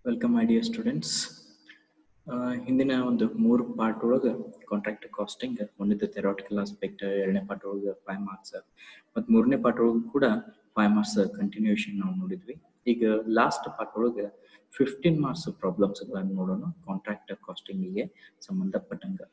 Welcome my dear students ಹಿಂದಿನ ಒಂದು ಮೂರು ಪಾರ್ಟ್ ಒಳಗೆ ಕಾಂಟ್ರಾಕ್ಟ್ ಕಾಸ್ಟಿಂಗ್ ಒಂದಿದ್ದು ಥೆರಾಟಿಕಲ್ ಆಸ್ಪೆಕ್ಟ್ ಎರಡನೇ ಪಾರ್ಟ್ ಒಳಗೆ ಫೈವ್ ಮಾರ್ಕ್ಸ್ ಮತ್ತು ಮೂರನೇ ಪಾರ್ಟ್ ಒಳಗೆ ಕೂಡ ಫೈವ್ ಮಾರ್ಕ್ಸ್ ಕಂಟಿನ್ಯೂಷನ್ ನಾವು ನೋಡಿದ್ವಿ ಈಗ ಲಾಸ್ಟ್ ಪಾರ್ಟ್ ಒಳಗೆ ಫಿಫ್ಟೀನ್ ಮಾರ್ಕ್ಸ್ ಪ್ರಾಬ್ಲಮ್ಸ್ಗಳನ್ನು ನೋಡೋಣ ಕಾಂಟ್ರಾಕ್ಟ್ ಕಾಸ್ಟಿಂಗಿಗೆ ಸಂಬಂಧಪಟ್ಟಂಗೆ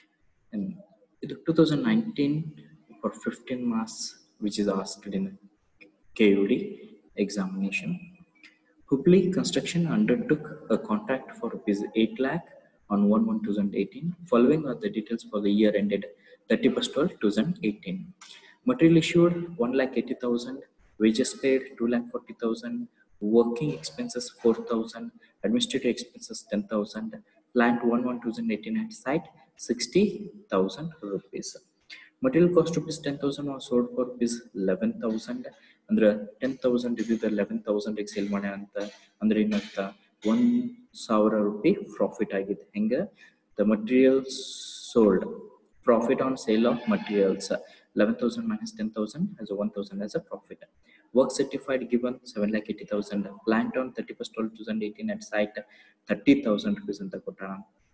ಇದು two thousand nineteen for fifteen marks which is asked in K U D examination. Hubli Construction undertook a contract for rupees 8 lakh on 1 1 2018. Following are the details for the year ended 31st 12 2018. Material issued 1 lakh 80,000, wages paid 2 lakh 40,000, working expenses 4,000, administrative expenses 10,000, plant 1 1 2018 at site 60,000 rupees. Material cost rupees 10,000 was sold for rupees 11,000. ಅಂದ್ರೆ ten thousand ಇದ್ದಿದ್ದ eleven thousand sale ಮಾಡ್ಯಾರ ಅಂತ ಅಂದ್ರೆ ಇನ್ನತ್ತ ಒಂದ್ ಸಾವಿರ ರೂಪಾಯಿ profit ಆಗಿದೆ ಹೆಂಗ the materials sold profit on sale of materials eleven thousand minus ten thousand as one thousand as a profit work certified given seven lakh eighty thousand plant on thirty first twelve thousand eighteen at site thirty thousand rupees ಅಂತ ಕೊಟ್ಟಾನ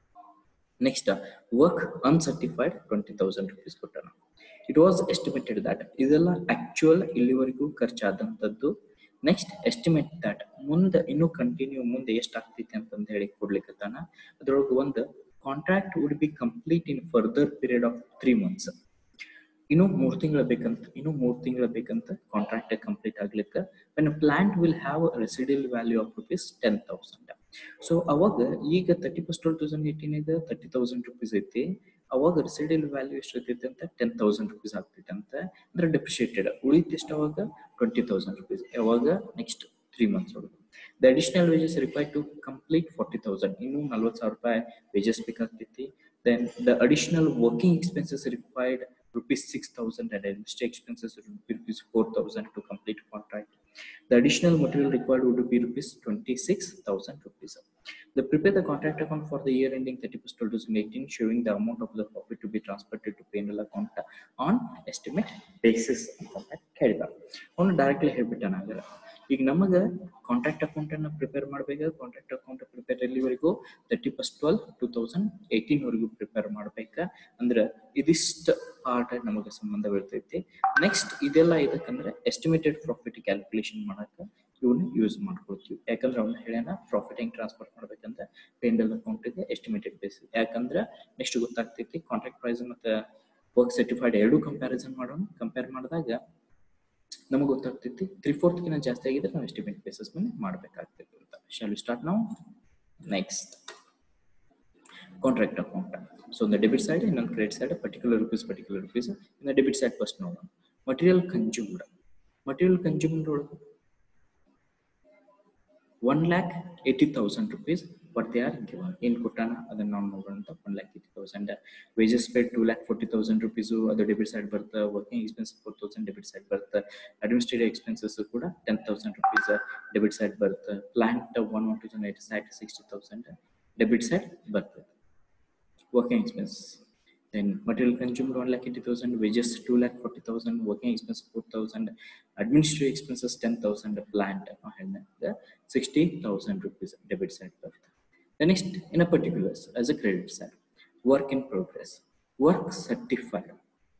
next work uncertified twenty thousand rupees ಕೊಟ್ಟಾನ it was estimated that ಇದೆಲ್ಲ actual ಇಲ್ಲಿವರೆಗೂ ಖರ್ಚಾದಂಥದ್ದು next estimate that ಮುಂದೆ ಇನ್ನೂ continue ಮುಂದೆ ಎಷ್ಟು ಆಗ್ತೈತಿ ಅಂತಂದು ಹೇಳಿ ಕೊಡ್ಲಿಕ್ಕತ್ತಾನ ಅದ್ರೊಳಗೆ ಒಂದು contract would be complete in further period of three months ಇನ್ನು ಮೂರ್ ತಿಂಗಳ ಬೇಕಂತ ಇನ್ನು ಮೂರ್ ತಿಂಗಳ ಬೇಕಂತ ಕಾಂಟ್ರಾಕ್ಟ್ ಕಂಪ್ಲೀಟ್ ಆಗ್ಲಿಕ್ಕೆ when plant will have residual value of rupees ten thousand so ಅವಾಗ ಈಗ thirty first twelve thousand eighteen ಇದೆ ತರ್ಟಿ ತೌಸಂಡ್ ರುಪೀಸ್ ಐತಿ ಅವಾಗ ರೆಸಿಡಿಯಲ್ ವ್ಯಾಲ್ಯೂ ಎಷ್ಟು ಇರ್ತೈತೆ ಅಂತ ಟೆನ್ ತೌಸಂಡ್ ರುಪೀಸ್ ಆಗ್ತೈತೆ ಅಂತ ಅಂದ್ರೆ ಡೆಪ್ರಿಷಿಯೇಟೆಡ್ ಉಳಿದ ಎಷ್ಟು ಅವಾಗ ಟ್ವೆಂಟಿ ತೌಸಂಡ್ ರುಪೀಸ್ ಯಾವಾಗ ನೆಕ್ಸ್ಟ್ ತ್ರೀ ಮಂತ್ಸ್ ಒಳಗೆ the additional wages require to complete forty thousand ಇನ್ನೂ ನಲ್ವತ್ತು ಸಾವಿರ ರೂಪಾಯಿ ವೇಜಸ್ ಬೇಕಾಗ್ತೈತಿ then the additional working expenses required rupees 6000 and administrative expenses would be rupees 4000 to complete contract. The additional material required would be rupees 26,000 rupees. They prepare the contract account for the year ending 31st 2018 showing the amount of the profit to be transferred to P&L account on estimate basis ಅಂತ ಹೇಳಿದ ಅವನು directly ಹೇಳ್ಬಿಟ್ಟಾನಾಗಲ್ಲ ಈಗ ನಮಗ contract account ಅನ್ನ prepare ಮಾಡ್ಬೇಕಾದ್ರೆ contract account prepare ಎಲ್ಲಿವರೆಗೂ thirty first twelve two thousand eighteen ವರೆಗೂ ಪ್ರಿಪೇರ್ ಮಾಡ್ಬೇಕ ಅಂದ್ರೆ ಇದಿಷ್ಟ ಪಾರ್ಟ್ ನಮಗೆ ಸಂಬಂಧ ಬೀಳ್ತೈತಿ ನೆಕ್ಸ್ಟ್ ಇದೆಲ್ಲ ಇದಕ್ಕಂದ್ರೆ ಎಸ್ಟಿಮೇಟೆಡ್ ಪ್ರಾಫಿಟ್ ಕ್ಯಾಲ್ಕುಲೇಷನ್ ಮಾಡಕ ಇವನ್ನ ಯೂಸ್ ಮಾಡ್ಕೊಳ್ತೀವಿ ಯಾಕಂದ್ರೆ ಅವ್ನ ಹೇಳ್ಯಾನ ಪ್ರಾಫಿಟ್ ಹೆಂಗ್ ಟ್ರಾನ್ಸ್ಫರ್ ಮಾಡ್ಬೇಕಂತ ಪೇಂಡಲ್ ಅಕೌಂಟ್ಗೆ ಎಸ್ಟಿಮೇಟೆಡ್ ಬೇಸಿಸ್ ಯಾಕಂದ್ರೆ ನೆಕ್ಸ್ಟ್ ಗೊತ್ತಾಗ್ತೈತಿ ಕಾಂಟ್ರಾಕ್ಟ್ ಪ್ರೈಸ್ ಮತ್ತೆ ವರ್ಕ್ ಸರ್ಟಿಫೈಡ್ ಎರಡು ಕಂಪ್ಯಾರಿಸನ್ ಮಾಡೋಣ ಕಂಪೇರ್ ಮಾಡಿದಾಗ ನಮಗೆ ಗೊತ್ತಾಗ್ತೈತಿ ತ್ರೀ ಫೋರ್ತ್ಗಿನ ಜಾಸ್ತಿ ಆಗಿದ್ರೆ ನಾವು ಎಸ್ಟಿಮೇಟ್ ಬೇಸಿಸ್ ಮೇಲೆ ಮಾಡಬೇಕಾಗ್ತೈತಿ ಅಂತ ಶಾಲ್ ಸ್ಟಾರ್ಟ್ ನಾವು ನೆಕ್ಸ್ಟ್ ಕಾಂಟ್ರಾಕ್ಟ್ ಅಕೌಂಟ್ ಸೊ ಒಂದು ಡೆಬಿಟ್ ಸೈಡ್ ಇನ್ನೊಂದು credit side particular rupees particular rupees ಇನ್ನು ಡೆಬಿಟ್ ಸೈಡ್ ಫಸ್ಟ್ ನೋಡೋಣ ಮಟೀರಿಯಲ್ ಕನ್ಸ್ಯೂಮ್ಡ್ ಮಟೀರಿಯಲ್ ಕನ್ಸ್ಯೂಮ್ಡ್ ಒಳಗೆ one lakh eighty thousand rupees but they are given ಏನು ಕೊಟ್ಟಾನ ಅದನ್ನ ನಾವು ನೋಡೋಣ ಅಂತ one lakh eighty thousand wages paid two lakh forty thousand rupees ಅದು ಡೆಬಿಟ್ ಸೈಡ್ ಬರುತ್ತೆ working expense four thousand debit side ಬರುತ್ತೆ ಅಡ್ಮಿನಿಸ್ಟ್ರೇಟಿವ್ ಎಕ್ಸ್ಪೆನ್ಸಸ್ ಕೂಡ ten thousand rupees debit side ಬರುತ್ತೆ plant one one two thousand eighty side sixty thousand debit side ಬರ್ತದೆ working expense. Then material consumed 1 lakh 80,000, wages 2 lakh 40,000, working expense 4,000, administrative expenses 10,000, plant the 60,000 rupees debit side. The next in a particulars as a credit side, work in progress, work certified.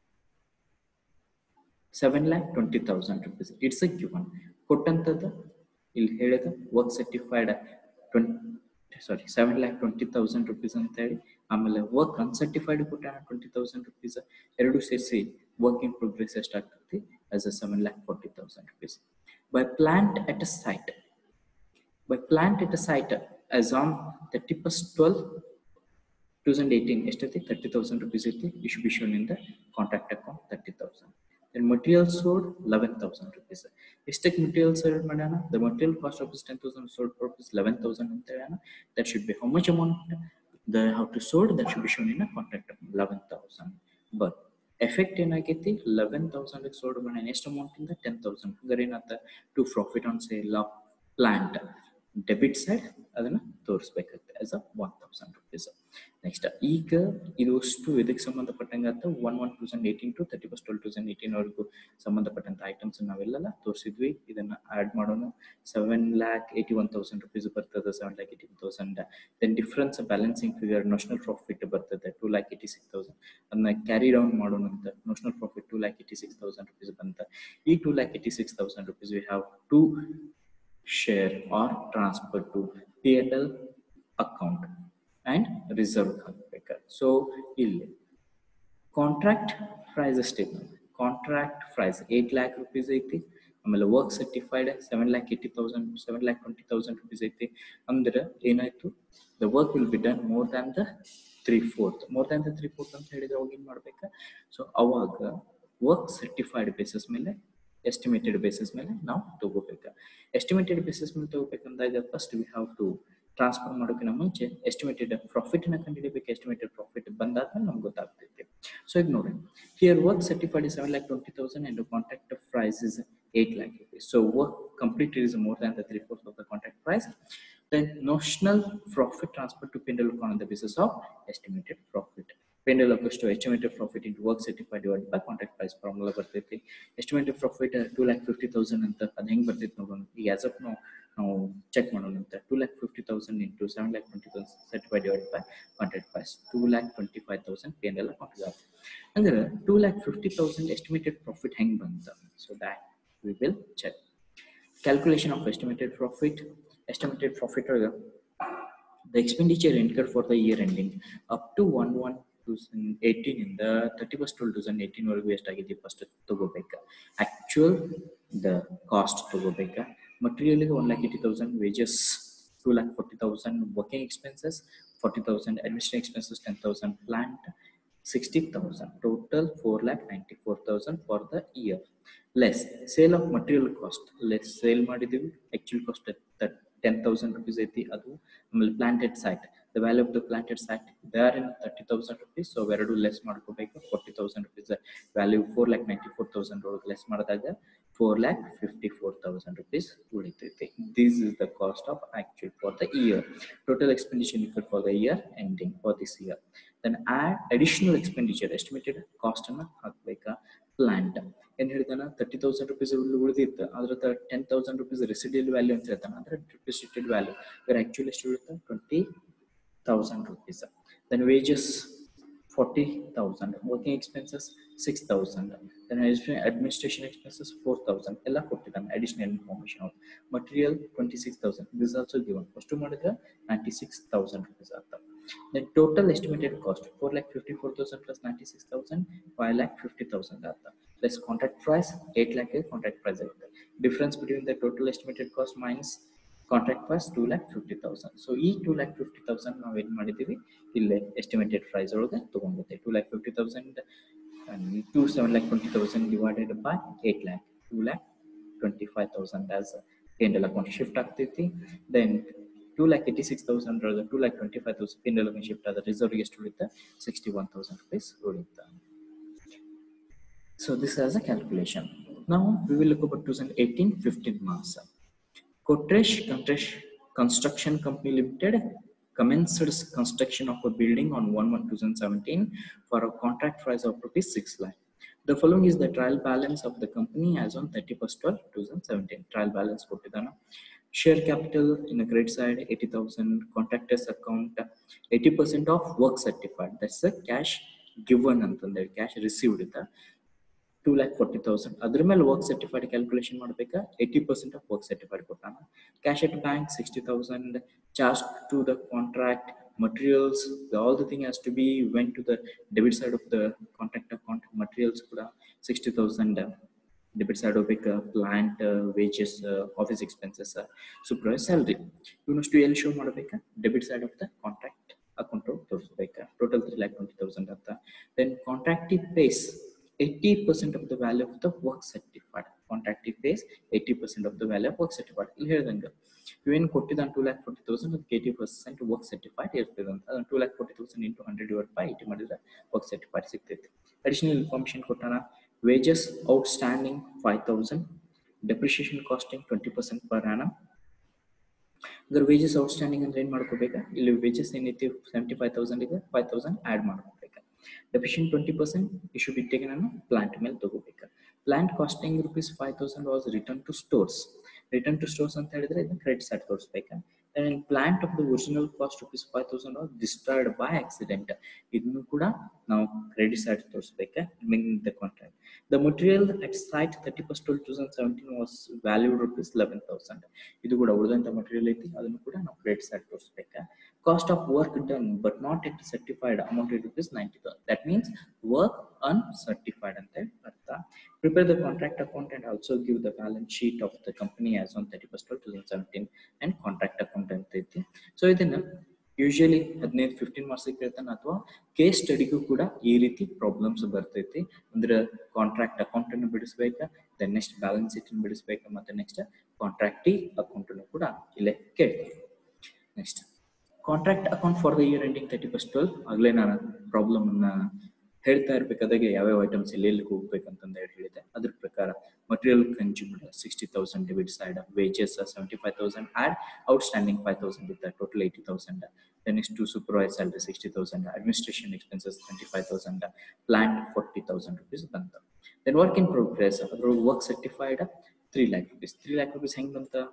7 lakh 20,000 rupees. It's a given. ಕೊಟ್ಟಂತದ ಇಲ್ಲಿ ಹೇಳಿದ work certified twenty sorry seven lakh twenty thousand rupees ಅಂತ ಹೇಳಿ ಆಮೇಲೆ work uncertified ಕೊಟ್ಟಾನ twenty thousand rupees ಎರಡು ಸೇರಿಸಿ work in progress ಎಷ್ಟಾಗ್ತೈತಿ as a seven lakh forty thousand rupees by plant at a site by plant at a site as on thirty first twelve thousand eighteen ಎಷ್ಟೈತಿ thirty thousand rupees ಐತಿ distribution ಇಂದ contract account thirty thousand then material sold 11000 rupees estate material sold madana the material cost of is 10000 sold for is 11000 ಅಂತ ಹೇಳೋಣ that should be how much amount the how to sold that should be shown in a contract of 11000 but effect ಏನಾಗೈತಿ eleven thousand sold ಮಾಡೋಣ ಎಷ್ಟು amount ಇಂದ ten thousand ಹಂಗಾರೆ ಏನಾತ to profit on sale of plant debit side ಅದನ್ನ ತೋರಿಸ್ಬೇಕಾಗುತ್ತೆ as a one thousand rupees next ಈಗ ಇದು ಅಷ್ಟು ಇದಕ್ಕೆ ಸಂಬಂಧಪಟ್ಟಂಗೆ ಅಂತ one one thousand eighteen to thirty first twelve thousand eighteen ವರೆಗೂ ಸಂಬಂಧಪಟ್ಟಂತ ಐಟಮ್ಸ್ ನಾವೆಲ್ಲ ತೋರಿಸಿದ್ವಿ ಇದನ್ನ ಆಡ್ ಮಾಡೋಣ seven lakh eighty one thousand rupees ಬರ್ತದೆ seven lakh eighty thousand then difference balancing figure national profit ಬರ್ತದೆ two lakh eighty six thousand ಅದನ್ನ ಕ್ಯಾರಿ ಡೌನ್ ಮಾಡೋಣ ಅಂತ national profit two lakh eighty six thousand rupees ಬಂತ ಈ two lakh eighty six thousand rupees we have to share or transfer to P&L account and reserve ಹಾಕ್ಬೇಕು so ಇಲ್ಲಿ contract price ಎಷ್ಟಿದೆ contract price eight lakh rupees ಐತಿ ಆಮೇಲೆ work certified seven lakh eighty thousand seven lakh twenty thousand rupees ಐತಿ ಅಂದ್ರೆ ಏನಾಯ್ತು the work will be done more than the three fourth more than the three fourth ಅಂತ ಹೇಳಿದ್ರೆ ಅವಾಗ ಏನ್ ಮಾಡ್ಬೇಕಾ ಸೊ ಅವಾಗ ವರ್ಕ್ ಸರ್ಟಿಫೈಡ್ ಬೇಸಿಸ್ ಮೇಲೆ ಎಸ್ಟಿಮೇಟೆಡ್ ಬೇಸಿಸ್ ಮೇಲೆ ನಾವು ತಗೋಬೇಕು ಎಸ್ಟಿಮೇಟೆಡ್ ಬೇಸಿಸ್ ಮೇಲೆ ತಗೋಬೇಕಂದಾಗ first we have to transfer ಮಾಡೋಕ್ಕಿಂತ ಮುಂಚೆ ಎಸ್ಟಿಮೇಟೆಡ್ ಪ್ರಾಫಿಟ್ ನ ಕಂಡುಹಿಡಿಬೇಕು ಎಸ್ಟಿಮೇಟೆಡ್ ಪ್ರಾಫಿಟ್ ಬಂದಾದ್ಮೇಲೆ ನಮ್ಗೆ ಗೊತ್ತಾಗ್ತೈತಿ ಸೊ ಈಗ ನೋಡಿ here work certified is seven lakh twenty thousand and contract price is eight lakh rupees so work complete is more than the three fourths of the contract price then notional profit transfer to Pendle on the basis of estimated profit Pendle goes to estimated profit into work certified divided by contract price formula ಬರ್ತೈತಿ estimated profit two lakh fifty thousand ಅಂತ ಅದು ಹೆಂಗ್ ಬರ್ತೈತಿ ನೋಡೋಣ ಈಗ as of ನಾವು ನಾವು check ಮಾಡೋಣ ಅಂತ two lakh fifty thousand into seven lakh twenty thousand certified divide by contract price two lakh twenty five thousand P L account ಅಂದ್ರೆ two lakh fifty thousand estimated profit ಹೆಂಗ್ ಬಂತ so that we will check calculation of estimated profit estimated profit or the, the expenditure incurred for the year ending up to 1 1 2018 in the 31st 12 2018 ವರೆಗೂ ಎಷ್ಟಾಗಿದೆ first ತಗೋಬೇಕಾ actual the cost ತಗೋಬೇಕಾ ಮಟೀರಿಯಲ್ಗೆ one lakh eighty thousand wages two lakh forty thousand working expenses forty thousand administration expenses ten thousand plant sixty thousand total four lakh ninety four thousand for the year less sale of material cost less sale ಮಾಡಿದೀವಿ actual cost ten thousand rupees ಐತಿ ಅದು ಆಮೇಲೆ planted site the value of the planted site they are in thirty thousand rupees so ಎರಡು less ಮಾಡ್ಕೋಬೇಕು forty thousand rupees value four lakh ninety four thousand ಒಳಗೆ less ಮಾಡಿದಾಗ four lakh fifty four thousand rupees ಉಳಿತೈತಿ this is the cost of actual for the year total expenditure incur for the year ending for this year then add additional expenditure estimated cost ಅನ್ನ ಹಾಕ್ಬೇಕಾ plant ಏನ್ ಹೇಳ್ತಾನ thirty thousand rupees ಉಳಿದಿತ್ತು ಅದ್ರ ten thousand rupees residual value ಅಂತ ಹೇಳ್ತಾನ ಅಂದ್ರೆ depreciated value ಇದ್ರ ಆಕ್ಚುಲಿ ಎಷ್ಟು ಬೀಳುತ್ತೆ twenty thousand rupees then wages forty thousand working expenses six thousand then administration expenses four thousand ಎಲ್ಲ ಕೊಟ್ಟಿದ್ದಾನೆ additional information material twenty six thousand this also given ಅಷ್ಟು ಮಾಡಿದ್ರೆ ನೈಂಟಿ ಸಿಕ್ಸ್ ತೌಸಂಡ್ ರುಪೀಸ್ ಆಗ್ತದೆ then total estimated cost 4 lakh 54,000 plus 96,000 5 lakh 50,000 ಆತ less contract price 8 lakh is contract price ಆಗುತ್ತೆ difference between the total estimated cost minus contract price 2 lakh 50,000 so ಈ 2 lakh 50,000 ನಾವು ಏನ್ ಮಾಡಿದೀವಿ ಇಲ್ಲೇ estimated price ಒಳಗೆ ತಗೊಂಡಿದ್ದೆ 2 lakh 50,000 to 7 lakh 20,000 divided by 8 lakh 2 lakh 25,000 as P&L account shift ಆಗ್ತೈತಿ then two lakh eighty six thousand two lakh twenty five thousand P and L shift ಆದ reserve ಎಷ್ಟು ಉಳಿತಾ ಸಿಕ್ಸ್ಟಿ ಒನ್ ತೌಸಂಡ್ ರುಪೀಸ್ ಉಳಿತಾ so this as a calculation ನಾವು we will look about two thousand eighteen fifteen marks Kotresh ಕಂಟ್ರೇಶ್ construction company limited commenced construction of a building on 1 1 2017 for a contract price of rupees 6 lakh. The following is the trial balance of the company as on 31st 12 2017. Trial balance ಕೊಟ್ಟಿದ್ದಾನೆ share capital in a credit side 80000 contractors account 80% of work certified that's the cash given ಅಂತಂದ್ರೆ cash received ಇದ್ದ two lakh forty thousand ಅದ್ರ ಮೇಲೆ work certified calculation ಮಾಡ್ಬೇಕಾ eighty percent of work certified ಕೊಟ್ಟಾನ cash at bank sixty thousand charge to the contract materials all the thing has to be went to the debit side of the contract account materials ಕೂಡ sixty thousand debit side ಹೋಗ್ಬೇಕು plant wages office expenses supervise salary ಇವನಷ್ಟು ಎಲ್ಲಿ show ಮಾಡ್ಬೇಕಾ debit side of the contract account ತೋರಿಸ್ಬೇಕಾ total three lakh twenty thousand ಅಂತ then contractee pays eighty percent of the value of the work certified contractee pays eighty percent of the value of work certified ಇಲ್ಲಿ ಹೇಳ್ದಂಗೆ ಇವೇನು ಕೊಟ್ಟಿದ್ದಾನೆ two lakh forty thousand ಅದಕ್ಕೆ eighty percent work certified ಇರ್ತದೆ ಅಂತ ಅದನ್ನು two lakh forty thousand into hundred divide by eighty ಮಾಡಿದ್ರೆ work certified ಸಿಗ್ತೈತಿ ಅಡಿಷನಲ್ ಇನ್ಫಾರ್ಮೇಷನ್ ಕೊಟ್ಟಾನ wages outstanding 5000 depreciation costing 20% per annum ಹಂಗಾರೆ ವೇಜಸ್ ಔಟ್ಸ್ಟ್ಯಾಂಡಿಂಗ್ ಅಂದ್ರೆ ಏನ್ ಮಾಡ್ಕೋಬೇಕಾ ಇಲ್ಲಿ ವೇಜಸ್ ಏನೈತಿ ಸೆವೆಂಟಿ ಫೈವ್ ತೌಸಂಡ್ ಇದೆ ಫೈವ್ ತೌಸಂಡ್ ಆಡ್ ಮಾಡ್ಕೋಬೇಕಾ depreciation twenty percent is to be taken ಅನ್ನು ಪ್ಲಾಂಟ್ ಮೇಲೆ ತಗೋಬೇಕಾ plant costing rupees five thousand was return to stores return to stores ಅಂತ ಹೇಳಿದ್ರೆ ಇದನ್ನ ಕ್ರೆಡಿಟ್ ಸೈಡ್ ತೋರಿಸ್ಬೇಕಾ and plant of the original cost rupees 5000 was destroyed by accident ಇದನ್ನು ಕೂಡ ನಾವು ಕ್ರೆಡಿಟ್ ಸೈಡ್ ತೋರಿಸ್ಬೇಕಾ meaning the contract the material at site thirty first two thousand seventeen was value rupees eleven thousand ಇದು ಕೂಡ ಉಳಿದಂತ material ಐತಿ ಅದನ್ನು ಕೂಡ ನಾವು ಕ್ರೆಡಿಟ್ ಸೈಡ್ ತೋರಿಸ್ಬೇಕಾ cost of work done but not yet certified amount rupees ninety thousand that means work uncertified ಅಂತ ಅರ್ಥ prepare the contract account and also give the balance sheet of the company as on 31st of 2017 and contract account ಅಂತ ಐತಿ so ಇದನ್ನ usually ಹದಿನೈದು fifteen marks ಕೇಳ್ತಾನೆ ಅಥವಾ case ಸ್ಟಡಿಗೂ ಕೂಡ ಈ ರೀತಿ ಪ್ರಾಬ್ಲಮ್ಸ್ ಬರ್ತೈತಿ ಅಂದ್ರೆ ಕಾಂಟ್ರಾಕ್ಟ್ ಅಕೌಂಟ್ ಅನ್ನು ಬಿಡಿಸ್ಬೇಕಾ ದೆನ್ ನೆಕ್ಸ್ಟ್ ಬ್ಯಾಲೆನ್ಸ್ ಶೀಟ್ ಅನ್ನು ಬಿಡಿಸ್ಬೇಕಾ ಮತ್ತೆ ನೆಕ್ಸ್ಟ್ ಕಾಂಟ್ರಾಕ್ಟಿ ಅಕೌಂಟ್ ಅನ್ನು ಕೂಡ ಇಲ್ಲೇ ಕೇಳ್ತೀವಿ next contract account for the year ending thirty first twelve ಆಗಲೇ ನಾನು ಪ್ರಾಬ್ಲಮ್ ಅನ್ನ ಹೇಳ್ತಾ ಇರ್ಬೇಕಾದಾಗೆ ಯಾವ್ಯಾವ ಐಟಮ್ಸ್ ಎಲ್ಲೆಲ್ಲಿ ಹೋಗ್ಬೇಕಂತಂದ ಹೇಳಿ ಹೇಳಿದೆ ಅದ್ರ ಪ್ರಕಾರ material consumed sixty thousand debit side wages seventy five thousand add outstanding five thousand ಇತ್ತ total eighty thousand then next to supervise salary 60,000, administration expenses 25,000, plant 40,000 rupees banta. Then work in progress, adro work certified 3 lakh rupees. 3 lakh rupees hang banta.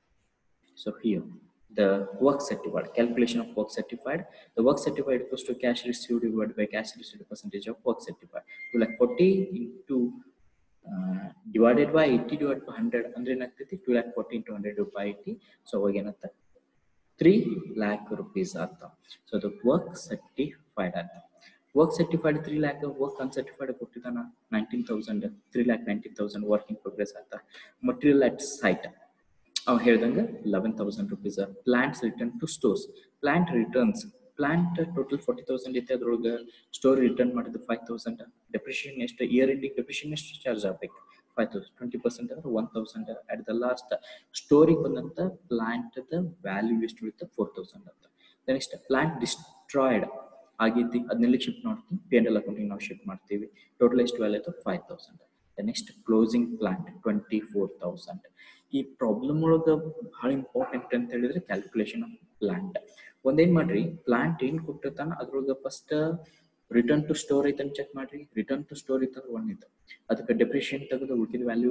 So here, the work certified, calculation of work certified, the work certified equals to cash received divided by cash received percentage of work certified. 2 lakh 40 into uh, divided by 80 divided by 100 ಅಂದ್ರೆ ಏನಾಗ್ತೈತಿ 2 lakh 40 into 100 by 80. So ಅವಾಗ ಏನಾಗ್ತದೆ three lakh rupees ಆತ so ಅದು work certified ಆತ work certified three lakh work uncertified ಕೊಟ್ಟಿದ್ದಾನ nineteen thousand three lakh nineteen thousand work in progress ಆತ material at site ಅವ್ ಹೇಳ್ದಂಗೆ eleven thousand rupees plants return to stores plant returns plant total forty thousand ಐತೆ ಅದ್ರೊಳಗೆ store return ಮಾಡಿದ್ದು five thousand depreciation ಎಷ್ಟು year ending depreciation ಎಷ್ಟು charge ಆಗ್ಬೇಕು five thousand twenty percent ಅಂದ್ರೆ one thousand at the last ಸ್ಟೋರಿಗೆ ಬಂದಂತ plant value ಎಷ್ಟು ಉಳಿತ ಫೋರ್ ತೌಸಂಡ್ ಅಂತ ನೆಕ್ಸ್ಟ್ ಪ್ಲಾಂಟ್ ಡಿಸ್ಟ್ರಾಯ್ಡ್ ಆಗೈತಿ ಅದನ್ನೆಲ್ಲ ಶಿಫ್ಟ್ ಮಾಡ್ತೀವಿ ಪಿ ಎನ್ ಎಲ್ ಅಕೌಂಟಿಗೆ ನಾವು ಶಿಫ್ಟ್ ಮಾಡ್ತೀವಿ ಟೋಟಲ್ ಎಷ್ಟು ವ್ಯಾಲ್ಯೂ ಆಯ್ತು five thousand next closing plant twenty four thousand ಈ ಪ್ರಾಬ್ಲಮ್ ಒಳಗೆ ಬಹಳ ಇಂಪಾರ್ಟೆಂಟ್ ಅಂತ ಹೇಳಿದ್ರೆ ಕ್ಯಾಲ್ಕುಲೇಷನ್ ಆಫ್ ಪ್ಲಾಂಟ್ ಒಂದೇನ್ ಮಾಡ್ರಿ ಪ್ಲಾಂಟ್ ಏನ್ ಕೊಟ್ಟಿರ್ತಾನ ಅದ್ರೊಳಗೆ ಫಸ್ಟ್ ರಿಟರ್ನ್ ಟು ಸ್ಟೋರ್ ಐತನ್ ಚೆಕ್ ಮಾಡ್ರಿ ರಿಟರ್ನ್ ಟು ಸ್ಟೋರ್ ಇತ್ತಂದ್ರೆ ಒನ್ ಇತ್ತು ಅದಕ್ಕೆ ಡೆಪ್ರಿಷಿಯೇಟ್ ತೆಗೆದು ಉಳಿದ ವ್ಯಾಲ್ಯೂ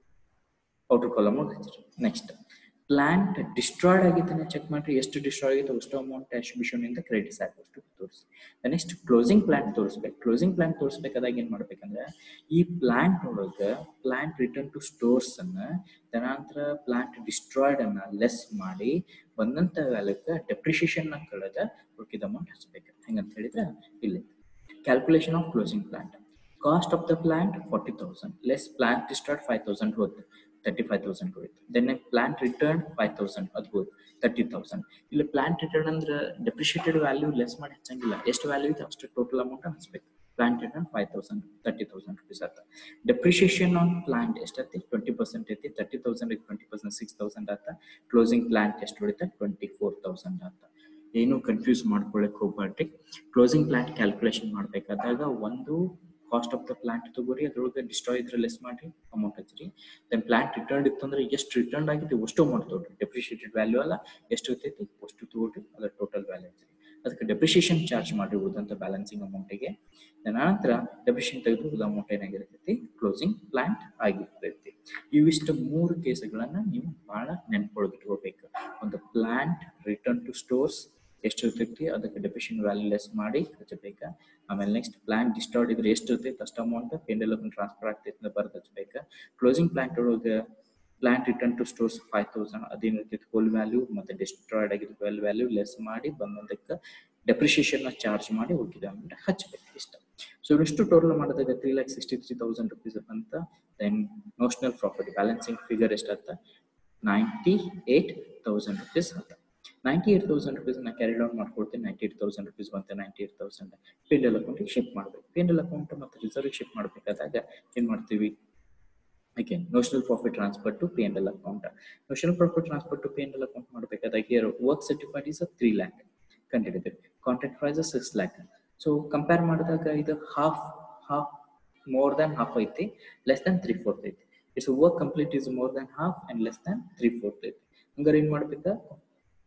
ಔಟರ್ ಕಾಲಮ್ ಹಚ್ಚಿರಿ ನೆಕ್ಸ್ಟ್ ಪ್ಲಾಂಟ್ ಡಿಸ್ಟ್ರಾಯ್ಡ್ ಆಗಿದ್ದಾನೆ ಚೆಕ್ ಮಾಡ್ರಿ ಎಷ್ಟು ಡಿಸ್ಟ್ರಾಯ್ ಆಗಿತ್ತು ಅಷ್ಟು ಅಮೌಂಟ್ ಎಕ್ಸಿಬಿಷನ್ ಇಂದ ಕ್ರೆಡಿಟ್ಸ್ ಆಗೋಷ್ಟು ತೋರಿಸಿ ನೆಕ್ಸ್ಟ್ ಕ್ಲೋಸಿಂಗ್ ಪ್ಲಾಂಟ್ ತೋರಿಸ್ಬೇಕು ಕ್ಲೋಸಿಂಗ್ ಪ್ಲಾಂಟ್ ತೋರಿಸ್ಬೇಕಾದಾಗ ಏನ್ ಮಾಡ್ಬೇಕಂದ್ರೆ ಈ ಪ್ಲಾಂಟ್ ಒಳಗೆ ಪ್ಲಾಂಟ್ ರಿಟರ್ನ್ ಟು ಸ್ಟೋರ್ಸ್ ಅನ್ನ ತದನಂತರ ಪ್ಲಾಂಟ್ ಡಿಸ್ಟ್ರಾಯ್ಡ್ ಅನ್ನ ಲೆಸ್ ಮಾಡಿ ಬಂದಂತ ವ್ಯಾಲ್ಯೂಕ್ಕೆ ಡೆಪ್ರಿಷಿಯೇಷನ್ ನ ಕಳೆದ ಉಳಿದ ಅಮೌಂಟ್ ಹಚ್ಬೇಕು ಹೆಂಗಂತ ಹೇಳಿದ್ರೆ ಇಲ್ಲಿ calculation of closing plant cost of the plant forty thousand less plant destroyed five thousand ಹೋಯ್ತು ತರ್ಟಿ ಫೈವ್ ತೌಸಂಡ್ ಹೋಯ್ತು then plant return five thousand ಅದು ಹೋಯ್ತು ತರ್ಟಿ ತೌಸಂಡ್ ಇಲ್ಲಿ ಪ್ಲಾಂಟ್ ರಿಟರ್ನ್ ಅಂದ್ರೆ ಡೆಪ್ರಿಷಿಯೇಟೆಡ್ ವ್ಯಾಲ್ಯೂ ಲೆಸ್ ಮಾಡಿ ಹಚ್ಚಂಗಿಲ್ಲ ಎಷ್ಟು ವ್ಯಾಲ್ಯೂ ಇದೆ ಅಷ್ಟು ಟೋಟಲ್ ಅಮೌಂಟ್ ಹಚ್ಬೇಕು plant return five thousand thirty thousand rupees ಆತ ಡೆಪ್ರಿಷಿಯೇಷನ್ ಆನ್ ಪ್ಲಾಂಟ್ ಎಷ್ಟೈತಿ ಟ್ವೆಂಟಿ ಪರ್ಸೆಂಟ್ ಐತಿ thirty thousand twenty percent six thousand ಆತ ಕ್ಲೋಸಿಂಗ್ ಪ್ಲಾಂಟ್ ಎಷ್ಟು ಉಳಿತ ಟ್ವೆಂಟಿ ಫೋರ್ ತೌಸಂಡ್ ಆತ ಏನು ಕನ್ಫ್ಯೂಸ್ ಮಾಡ್ಕೊಳ್ಳಿಕ್ ಹೋಗ್ಬಾರ್ರಿ ಕ್ಲೋಸಿಂಗ್ ಪ್ಲಾಂಟ್ ಕ್ಯಾಲ್ಕುಲೇಷನ್ ಮಾಡ್ಬೇಕಾದಾಗ ಒಂದು ಕಾಸ್ಟ್ ಆಫ್ ದ ಪ್ಲಾಂಟ್ ತಗೋರಿ ಅದ್ರೊಳಗೆ ಡಿಸ್ಟ್ರಾಯ್ ಇದ್ರೆ ಲೆಸ್ ಮಾಡಿ ಅಮೌಂಟ್ ಹಚ್ಚಿರಿ ದೆನ್ ಪ್ಲಾಂಟ್ ರಿಟರ್ನ್ ಇತ್ತಂದ್ರೆ ಎಷ್ಟು ರಿಟರ್ನ್ ಆಗಿದೆ ಅಷ್ಟು ಅಮೌಂಟ್ ತಗೊಳ್ರಿ ಡೆಪ್ರಿಷಿಯೇಟೆಡ್ ವ್ಯಾಲ್ಯೂ ಅಲ್ಲ ಎಷ್ಟು ಇರ್ತೈತಿ ಅಷ್ಟು ತಗೊಳ್ರಿ ಅದರ ಟೋಟಲ್ ವ್ಯಾಲ್ಯೂ ಹಚ್ಚಿರಿ ಅದಕ್ಕೆ ಡೆಪ್ರಿಷಿಯೇಷನ್ ಚಾರ್ಜ್ ಮಾಡಿ ಉಳಿದಂತ ಬ್ಯಾಲೆನ್ಸಿಂಗ್ ಅಮೌಂಟಿಗೆ ನಂತರ ಡೆಪ್ರಿಷಿಯೇಷನ್ ತೆಗೆದು ಉಳಿದ ಅಮೌಂಟ್ ಏನಾಗಿರ್ತೈತಿ ಕ್ಲೋಸಿಂಗ್ ಪ್ಲಾಂಟ್ ಆಗಿರ್ತೈತಿ ಇವಿಷ್ಟು ಮೂರು ಕೇಸ್ಗಳನ್ನ ನೀವು ಬಹಳ ನೆನ್ಪೊಳಗಿಟ್ಕೋಬೇಕು ಒಂದು ಪ್ಲಾಂಟ್ ರಿಟರ್ನ್ ಟು ಸ್ಟೋರ್ಸ್ ಎಷ್ಟು ಇರ್ತೈತಿ ಅದಕ್ಕೆ ಡೆಪ್ರಿಷನ್ ವ್ಯಾಲ್ಯೂ ಲೆಸ್ ಮಾಡಿ ಹಚ್ಚಬೇಕಾ ಆಮೇಲೆ ನೆಕ್ಸ್ಟ್ ಪ್ಲಾನ್ ಡಿಸ್ಟಾರ್ಡ್ ಇದ್ರೆ ಎಷ್ಟು ಇರ್ತೈತಿ ಅಷ್ಟು ಅಮೌಂಟ್ ಪೆಂಡೆಲ್ ಟ್ರಾನ್ಸ್ಫರ್ ಆಗ್ತೈತಿ ಅಂತ ಬರ್ದು ಹಚ್ಬೇಕಾ ಕ್ಲೋಸಿಂಗ್ ಪ್ಲಾಂಟ್ ಒಳಗೆ plant return to stores five thousand ಅದೇನು ಇರ್ತೈತಿ ಹೋಲ್ ವ್ಯಾಲ್ಯೂ ಮತ್ತೆ ಡಿಸ್ಟ್ರಾಯ್ಡ್ ಆಗಿದ್ದು ಹೋಲ್ ವ್ಯಾಲ್ಯೂ ಲೆಸ್ ಮಾಡಿ ಬಂದದಕ್ಕೆ ಡೆಪ್ರಿಷಿಯೇಷನ್ ನ ಚಾರ್ಜ್ ಮಾಡಿ ಉಳಿದ ಅಮೌಂಟ್ ಹಚ್ಬೇಕು ಇಷ್ಟ ಸೊ ಇಷ್ಟು ಟೋಟಲ್ ಮಾಡಿದಾಗ three lakh sixty three thousand rupees ಅಂತ then notional profit balancing figure ಎಷ್ಟಾತ ನೈಂಟಿ ಏಟ್ ತೌಸಂಡ್ ರುಪೀಸ್ ಅಂತ ನೈಂಟಿ ಏಟ್ ತೌಸಂಡ್ ರುಪೀಸ್ ನಾ ಕ್ಯಾರಿ ಡೌನ್ ಮಾಡ್ಕೊಡ್ತೀನಿ ನೈಂಟಿ ಏಟ್ ತೌಸಂಡ್ ರುಪೀಸ್ ಬಂತೆ ninety eight thousand P L ಅಕೌಂಟಿಗೆ shift ಮಾಡ್ಬೇಕು P L account ಮತ್ತು reserve shift ಮಾಡಬೇಕಾದಾಗ ಏನ್ ಮಾಡ್ತೀವಿ again notional profit transfer to P&L account notional profit transfer to P&L account ಮಾಡಬೇಕಾದಾಗ here work certified is a 3 lakh ಕಂಡಿಡಿದ್ರಿ contract price six lakh so compare ಮಾಡಿದಾಗ ಇದು half half more than half ಐತಿ less than three fourth ಐತಿ it's work complete is more than half and less than three fourth ಐತಿ ಹಂಗಾರೆ ಏನ್ ಮಾಡ್ಬೇಕಾ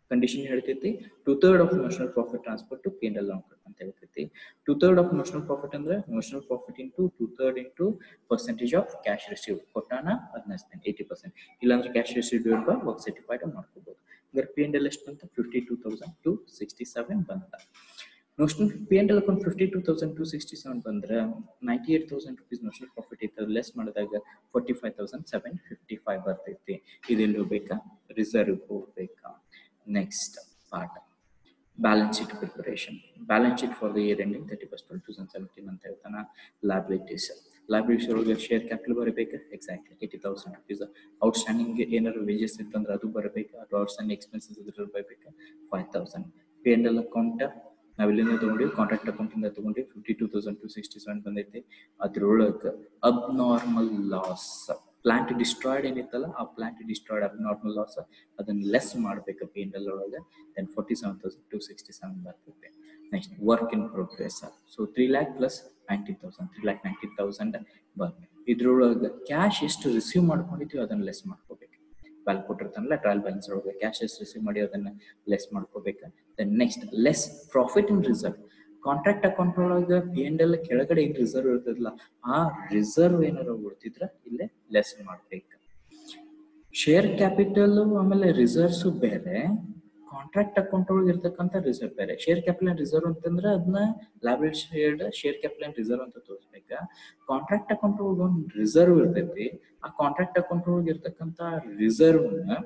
condition ಹೇಳ್ತೈತಿ two third of notional profit transfer to P N L account ಅಂತ ಹೇಳ್ತೈತಿ two third of notional profit ಅಂದ್ರೆ notional profit into two third into percentage of cash receive ಕೊಟ್ಟಾನ ಅದನ್ನ ಹಚ್ತೇನೆ ಏಯ್ಟಿ ಪರ್ಸೆಂಟ್ ಇಲ್ಲಾಂದ್ರೆ cash receive divide by work certified ಮಾಡ್ಕೋಬಹುದು ಅಂದ್ರೆ P N L ಎಷ್ಟು ಬಂತ fifty two thousand two sixty seven ಬಂತ notional P N L account fifty two thousand two sixty seven ಬಂದ್ರೆ ninety eight thousand rupees notional profit ಇತ್ತು less ಮಾಡಿದಾಗ forty five thousand seven fifty five ಬರ್ತೈತಿ ಇದೆಲ್ಲಿ ಹೋಗ್ಬೇಕಾ reserve ಹೋಗ್ಬೇಕಾ next part balance sheet preparation balance sheet for the year ending thirty first two thousand seventeen ಅಂತ ಹೇಳ್ತಾನೆ liabilities liabilities ಒಳಗೆ share capital ಬರಬೇಕು exactly eighty thousand rupees outstanding ಏನಾದ್ರು wages ಇತ್ತಂದ್ರೆ ಅದು ಬರಬೇಕು ಅದು ಔಟ್ಸ್ಟ್ಯಾಂಡಿಂಗ್ ಎಕ್ಸ್ಪೆನ್ಸಸ್ ಇದ್ರಲ್ಲಿ ಬರಬೇಕು five thousand P N L account ನಾವಿಲ್ಲಿಂದ ತಗೊಂಡಿವಿ ಕಾಂಟ್ರಾಕ್ಟ್ ಅಕೌಂಟ್ ಇಂದ ತಗೊಂಡಿವಿ fifty two thousand two sixty seven ಬಂದೈತಿ ಅದ್ರೊಳಗೆ ಅಬ್ನಾರ್ಮಲ್ ಲಾಸ್ ಪ್ಲಾಂಟ್ ಡಿಸ್ಟ್ರಾಯ್ಡ್ ಏನಿತ್ತಲ್ಲ ಆ ಪ್ಲಾಂಟ್ ಡಿಸ್ಟ್ರಾಯ್ಡ್ ಅಬ್ನಾರ್ಮಲ್ ಲಾಸ್ ಅದನ್ನ ಲೆಸ್ ಮಾಡ್ಬೇಕು ಪಿ ಎನ್ ಎಲ್ ಒಳಗೆ then forty seven thousand two sixty seven ಬರ್ತೈತೆ next work in progress so three lakh plus ninety thousand three lakh ninety thousand ಬರ್ತದೆ ಇದ್ರೊಳಗೆ cash ಎಷ್ಟು receive ಮಾಡ್ಕೊಂಡಿದ್ವಿ ಅದನ್ನ ಲೆಸ್ ಮಾಡ್ಕೋಬೇಕು ವ್ಯಾಲ್ ಕೊಟ್ಟಿರ್ತಾನಲ್ಲ ಟ್ರಯಲ್ ಬ್ಯಾಲೆನ್ಸ್ ಒಳಗೆ ಕ್ಯಾಶ್ ಎಷ್ಟು ರಿಸೀವ್ ಮಾಡಿ ಅದನ್ನ ಲೆಸ್ ಮಾಡ್ಕೋಬೇಕು then next less profit in reserve contract account ಒಳಗೆ ಪಿ ಎಂಡ್ ಎಲ್ ಕೆಳಗಡೆ ಏನ್ ರಿಸರ್ವ್ ಇರ್ತದಲ್ಲ ಆ ರಿಸರ್ವ್ ಏನಾರ ಉಳ್ತಿದ್ರ ಇಲ್ಲೇ ಲೆಸ್ ಮಾಡ್ಬೇಕು ಶೇರ್ ಕ್ಯಾಪಿಟಲ್ ಆಮೇಲೆ ರಿಸರ್ವ್ಸ್ ಬೇರೆ ಕಾಂಟ್ರಾಕ್ಟ್ ಅಕೌಂಟ್ ಒಳಗೆ ಇರ್ತಕ್ಕಂಥ ರಿಸರ್ವ್ ಬೇರೆ ಶೇರ್ ಕ್ಯಾಪಿಟಲ್ ಅಂಡ್ ರಿಸರ್ವ್ ಅಂತಂದ್ರೆ ಅದನ್ನ liability shared share capital and reserve ಅಂತ ತೋರಿಸ್ಬೇಕ ಕಾಂಟ್ರಾಕ್ಟ್ ಅಕೌಂಟ್ ಒಳಗೆ ಒಂದು ರಿಸರ್ವ್ ಇರ್ತೈತಿ ಆ ಕಾಂಟ್ರಾಕ್ಟ್ ಅಕೌಂಟ್ ಒಳಗೆ ಇರ್ತಕ್ಕಂಥ reserve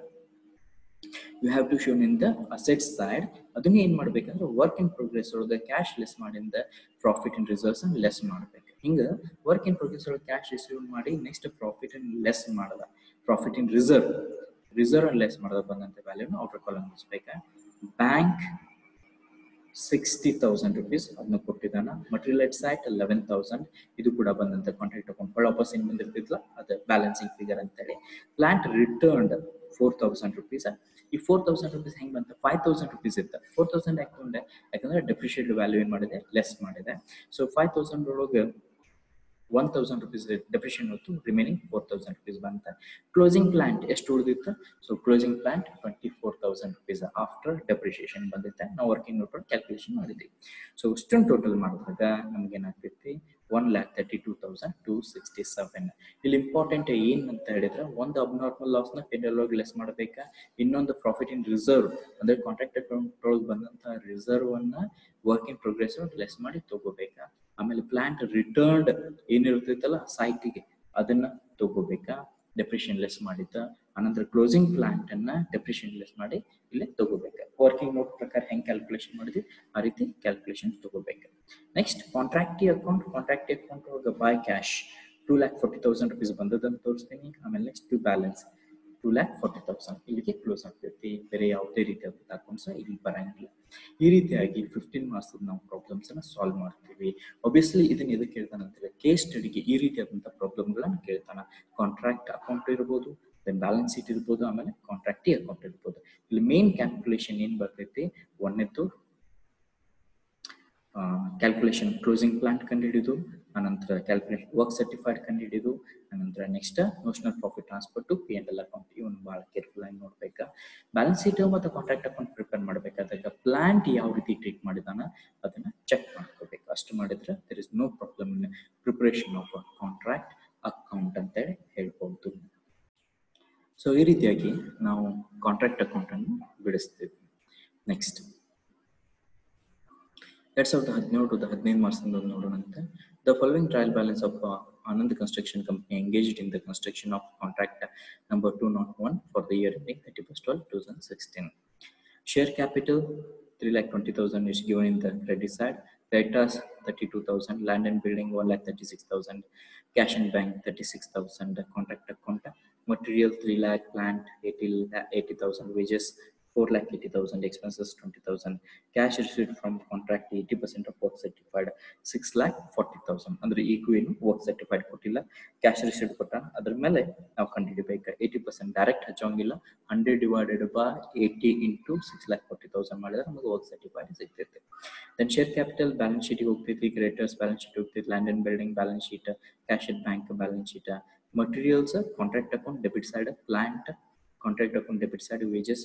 you have to shown in the asset side ಅದನ್ನ ಏನ್ ಮಾಡ್ಬೇಕಂದ್ರೆ ವರ್ಕ್ ಇನ್ ಪ್ರೋಗ್ರೆಸ್ ಒಳಗೆ ಕ್ಯಾಶ್ ಲೆಸ್ ಮಾಡಿಂದ ಪ್ರಾಫಿಟ್ ಇನ್ ರಿಸರ್ವ್ಸ್ ಅನ್ನ ಲೆಸ್ ಮಾಡ್ಬೇಕು ಹಿಂಗ ವರ್ಕ್ ಇನ್ ಪ್ರೋಗ್ರೆಸ್ ಒಳಗೆ ಕ್ಯಾಶ್ ರಿಸೀವ್ ಮಾಡಿ ನೆಕ್ಸ್ಟ್ ಪ್ರಾಫಿಟ್ ಇನ್ ಲೆಸ್ ಮಾಡದ ಪ್ರಾಫಿಟ್ ಇನ್ ರಿಸರ್ವ್ ರಿಸರ್ವ್ ಅನ್ನು ಲೆಸ್ ಮಾಡದ ಬಂದಂತ ವ್ಯಾಲ್ಯೂನ ಔಟರ್ ಕಾಲಮ್ ಮುಗಿಸ್ಬೇಕಾ ಬ್ಯಾಂಕ್ ಸಿಕ್ಸ್ಟಿ ತೌಸಂಡ್ ರುಪೀಸ್ ಅದನ್ನ ಕೊಟ್ಟಿದ್ದಾನ material at site eleven thousand ಇದು ಕೂಡ ಬಂದಂತ ಕಾಂಟ್ರಾಕ್ಟ್ ಅಕೌಂಟ್ ವಾಪಸ್ ಏನ್ ಬಂದಿರ್ತಿದ್ಲ ಅದು ಬ್ಯಾಲೆನ್ಸಿಂಗ್ ಫಿಗರ್ ಅಂತೇಳಿ plant returned four thousand rupees ಈ ಫೋರ್ ತೌಸಂಡ್ ರುಪೀಸ್ ಹೆಂಗ್ ಬಂತ ಫೈವ್ ತೌಸಂಡ್ ರುಪೀಸ್ ಇತ್ತು ಫೋರ್ ತೌಸಂಡ್ ಹಾಕೊಂಡೆ ಯಾಕಂದ್ರೆ ಡೆಪ್ರಿಷಿಯೇಟ್ ವ್ಯಾಲ್ಯೂ ಏನ್ ಮಾಡಿದೆ ಲೆಸ್ ಮಾಡಿದೆ ಸೊ ಫೈವ್ ತೌಸಂಡ್ ಒಳಗೆ ಒನ್ ತೌಸಂಡ್ ರುಪೀಸ್ ಡೆಪ್ರಿಷನ್ ಹೊತ್ತು ರಿಮೈನಿಂಗ್ ಫೋರ್ ತೌಸಂಡ್ ರುಪೀಸ್ ಬಂತ ಕ್ಲೋಸಿಂಗ್ ಪ್ಲಾಂಟ್ ಎಷ್ಟು ಉಳಿದಿತ್ತು so closing plant twenty four thousand rupees after depreciation ಬಂದಿತ್ತೆ ನಾವು ವರ್ಕಿಂಗ್ ನೋಟ್ ಕ್ಯಾಲ್ಕುಲೇಷನ್ ಮಾಡಿದ್ವಿ ಸೊ ಇಷ್ಟೊಂದು ಟೋಟಲ್ ಮಾಡಿದಾಗ ನಮ್ಗೆ ಏನಾಗ್ತೈತಿ one lakh thirty two thousand two sixty seven ಇಲ್ಲಿ ಇಂಪಾರ್ಟೆಂಟ್ ಏನ್ ಅಂತ ಹೇಳಿದ್ರೆ ಒಂದು ಅಬ್ನಾರ್ಮಲ್ ಲಾಸ್ ನ ಪೆಂಡಲ್ ಒಳಗೆ ಲೆಸ್ ಮಾಡಬೇಕಾ ಇನ್ನೊಂದು ಪ್ರಾಫಿಟ್ ಇನ್ ರಿಸರ್ವ್ ಅಂದ್ರೆ ಕಾಂಟ್ರಾಕ್ಟ್ ಅಕೌಂಟ್ ಒಳಗೆ ಬಂದಂತ ರಿಸರ್ವ್ ಅನ್ನ ವರ್ಕ್ ಇನ್ ಪ್ರೋಗ್ರೆಸ್ ಲೆಸ್ ಮಾಡಿ ತಗೋಬೇಕಾ ಆಮೇಲೆ ಪ್ಲಾಂಟ್ ರಿಟರ್ನ್ಡ್ ಏನಿರ್ತೈತಲ್ಲ ಸೈಟಿಗೆ ಅದನ್ನ ತಗೋಬೇಕಾ ಡೆಪ್ರಿಷನ್ ಲೆಸ್ ಮಾಡಿದ್ದ ಅನಂತರ ಕ್ಲೋಸಿಂಗ್ ಪ್ಲಾಂಟ್ ಅನ್ನ ಡೆಪ್ರಿಷನ್ ಲೆಸ್ ಮಾಡಿ ಇಲ್ಲೇ ತಗೋಬೇಕು ವರ್ಕಿಂಗ್ ನೋಟ್ ಪ್ರಕಾರ ಹೆಂಗ್ ಕ್ಯಾಲ್ಕುಲೇಷನ್ ಮಾಡಿದ್ವಿ ಆ ರೀತಿ ಕ್ಯಾಲ್ಕುಲೇಷನ್ ತಗೋಬೇಕು ನೆಕ್ಸ್ಟ್ ಕಾಂಟ್ರಾಕ್ಟಿ ಅಕೌಂಟ್ ಕಾಂಟ್ರಾಕ್ಟಿ ಅಕೌಂಟ್ ಒಳಗೆ by cash two lakh forty thousand rupees ಬಂದದಂತ ತೋರಿಸ್ತೀನಿ ಆಮೇಲೆ next to balance two lakh forty thousand ಇಲ್ಲಿಗೆ ಕ್ಲೋಸ್ ಆಗ್ತೈತಿ ಬೇರೆ ಯಾವುದೇ ರೀತಿಯ ಅಕೌಂಟ್ಸ್ ಇಲ್ಲಿ ಬರಂಗಿಲ್ಲ ಈ ರೀತಿಯಾಗಿ ಫಿಫ್ಟೀನ್ ಮಾರ್ಕ್ಸ್ ನಾವು ಪ್ರಾಬ್ಲಮ್ಸ್ ಅನ್ನ ಸಾಲ್ವ್ ಮಾಡ್ತೀವಿ ಒಬ್ವಿಯಸ್ಲಿ ಇದನ್ನ ಎದಕ್ಕೆ ಕೇಳ್ತಾನೆ ಅಂತಂದ್ರೆ ಕೇಸ್ ಸ್ಟಡಿಗೆ ಈ ರೀತಿಯಾದಂಥ ಪ್ರಾಬ್ಲಮ್ಗಳನ್ನ ಕೇಳ್ತಾನ ಕಾಂಟ್ರಾಕ್ಟ್ ಅಕೌಂಟ್ ಇರ್ಬೋದು ದೆನ್ ಬ್ಯಾಲೆನ್ಸ್ ಶೀಟ್ ಇರ್ಬೋದು ಆಮೇಲೆ ಕಾಂಟ್ರಾಕ್ಟಿ ಅಕೌಂಟ್ ಇರ್ಬೋದು ಇಲ್ಲಿ ಮೇನ್ ಕ್ಯಾಲ್ಕುಲೇಷನ್ ಏನ್ ಬರ್ತೈತಿ ಒಂದನೇದ್ದು ಕ್ಯಾಲ್ಕುಲೇಷನ್ ಕ್ಲೋಸಿಂಗ್ ಪ್ಲಾಂಟ್ ಕಂಡುಹಿಡಿದು ಅನಂತರ ಕ್ಯಾಲ್ಕುಲೇಷನ್ ವರ್ಕ್ ಸರ್ಟಿಫೈಡ್ ಕಂಡುಹಿಡಿದು ಅನಂತರ next notional profit transfer to P and L account ಇವನ್ ಭಾಳ ಕೇರ್ಫುಲ್ ಆಗಿ ನೋಡ್ಬೇಕಾ ಬ್ಯಾಲೆನ್ಸ್ ಶೀಟ್ ಮತ್ತು ಕಾಂಟ್ರಾಕ್ಟ್ ಅಕೌಂಟ್ ಪ್ರಿಪೇರ್ ಮಾಡ್ಬೇಕಾದಾಗ ಪ್ಲಾಂಟ್ ಯಾವ ರೀತಿ ಟ್ರೀಟ್ ಮಾಡಿದಾನ ಅದನ್ನ ಚೆಕ್ ಮಾಡ್ಕೋಬೇಕು ಅಷ್ಟು ಮಾಡಿದ್ರೆ there is no problem in preparation of contract account ಅಂತೇಳಿ ಹೇಳ್ಬೋದು ಸೊ ಈ ರೀತಿಯಾಗಿ ನಾವು ಕಾಂಟ್ರಾಕ್ಟ್ ಅಕೌಂಟ್ ಅನ್ನು ಬಿಡಿಸ್ತೀವಿ ನೆಕ್ಸ್ಟ್ ಎರಡ್ ಸಾವಿರದ ಹದಿನೇಳು ಟು ಹದಿನೈದು ಮಾರ್ಕ್ಸ್ ನೋಡೋಣಂತೆ the following trial balance of Anand construction company engaged in the construction of contract number two nought one for the year ending thirty first twelve two thousand sixteen share capital three lakh twenty thousand is given in the credit side Creditors 32,000, land and building 1,36,000, cash and bank 36,000, contract account, material 3 lakh, plant 80 lakh, 80,000, wages 4 lakh 80,000, expenses 20,000, cash received from contract 80% of work certified 6 lakh 40,000. ಅಂದ್ರೆ ಈಗೂ ಏನು work certified ಕೊಟ್ಟಿಲ್ಲ cash received ಕೊಟ್ಟ ಅದ್ರ ಮೇಲೆ ನಾವು ಕಂಡುಹಿಡಿಬೇಕು eighty percent direct ಹಚ್ಚೋಂಗಿಲ್ಲ hundred divided by eighty into six lakh forty thousand ಮಾಡಿದ್ರೆ ನಮಗೆ ವರ್ಕ್ ಸರ್ಟಿಫೈಡ್ ಸಿಗ್ತೈತೆ ದೆನ್ ಶೇರ್ ಕ್ಯಾಪಿಟಲ್ ಬ್ಯಾಲೆನ್ಸ್ ಶೀಟಿಗೆ ಹೋಗ್ತೈತಿ ಕ್ರೆಡಿಟರ್ಸ್ ಬ್ಯಾಲೆನ್ಸ್ ಶೀಟ್ ಹೋಗ್ತೈತಿ land and building balance sheet cash in bank balance sheet materials contract account debit side plant contract account debit side wages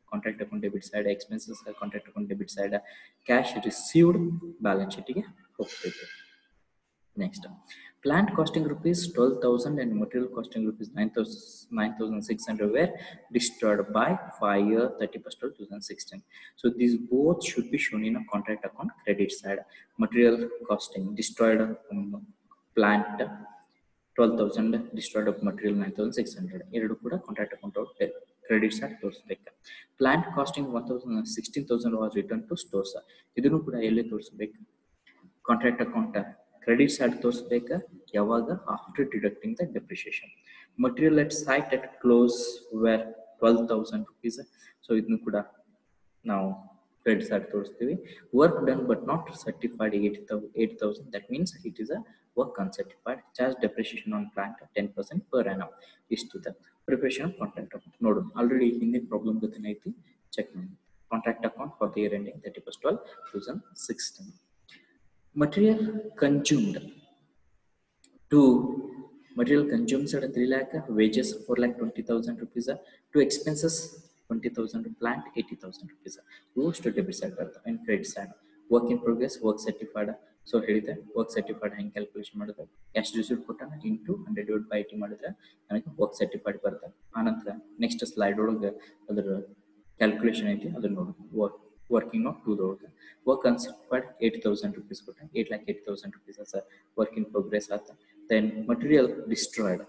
contract account debit side expenses contract account debit side cash received balance ಶೀಟಿಗೆ ಹೋಗ್ತೈತೆ next plant costing rupees twelve thousand and material costing rupees nine thousand nine thousand six hundred were destroyed by five year 31st of 2016 so these both should be shown in a contract account credit side material costing destroyed um, plant 12000 destroyed of material 9600 ಎರಡು ಕೂಡ contract account credit side ತೋರಿಸ್ಬೇಕು plant costing one thousand sixteen thousand was return to stores ಇದನ್ನು ಕೂಡ ಎಲ್ಲಿ ತೋರಿಸ್ಬೇಕು contract account credit side ತೋರಿಸ್ಬೇಕಾ ಯಾವಾಗ after deducting the depreciation material at site at close were twelve thousand rupees so ಇದನ್ನು ಕೂಡ ನಾವು ಕ್ರೆಡಿಟ್ ಸೈಡ್ ತೋರಿಸ್ತೀವಿ work done but not certified eight thou eight thousand that means it is a work uncertified charge depreciation on plant ten percent per annum ಇಷ್ಟಿದೆ preparation of contract account ನೋಡು already ಹಿಂದಿನ problem ಜೊತೆ ಐತಿ check ಮಾಡಿ contract account for the year ending thirty first twelve thousand sixteen material consumed to material consumed at 3 lakh wages 4 lakh 20000 rupees to expenses 20000 plant 80000 rupees goes to debit side ಬರ್ತವೆ and credit side work in progress work certified so ಹೇಳಿದೆ work certified ಹೆಂಗೆ calculation ಮಾಡಿದ್ರೆ cash receive ಕೊಟ್ಟಾನ into hundred divide by eighty ಮಾಡಿದ್ರೆ ನನಗೆ work certified ಬರ್ತದೆ ಆನಂತರ next slide ಒಳಗೆ ಅದರ ಕ್ಯಾಲ್ಕುಲೇಷನ್ ಐತಿ ಅದನ್ನ ನೋಡಿ work working of two those work uncertified 8000 rupees ಕೊಟ್ಟ 8 lakh 80000 rupees as a work in progress ಆತ then material destroyed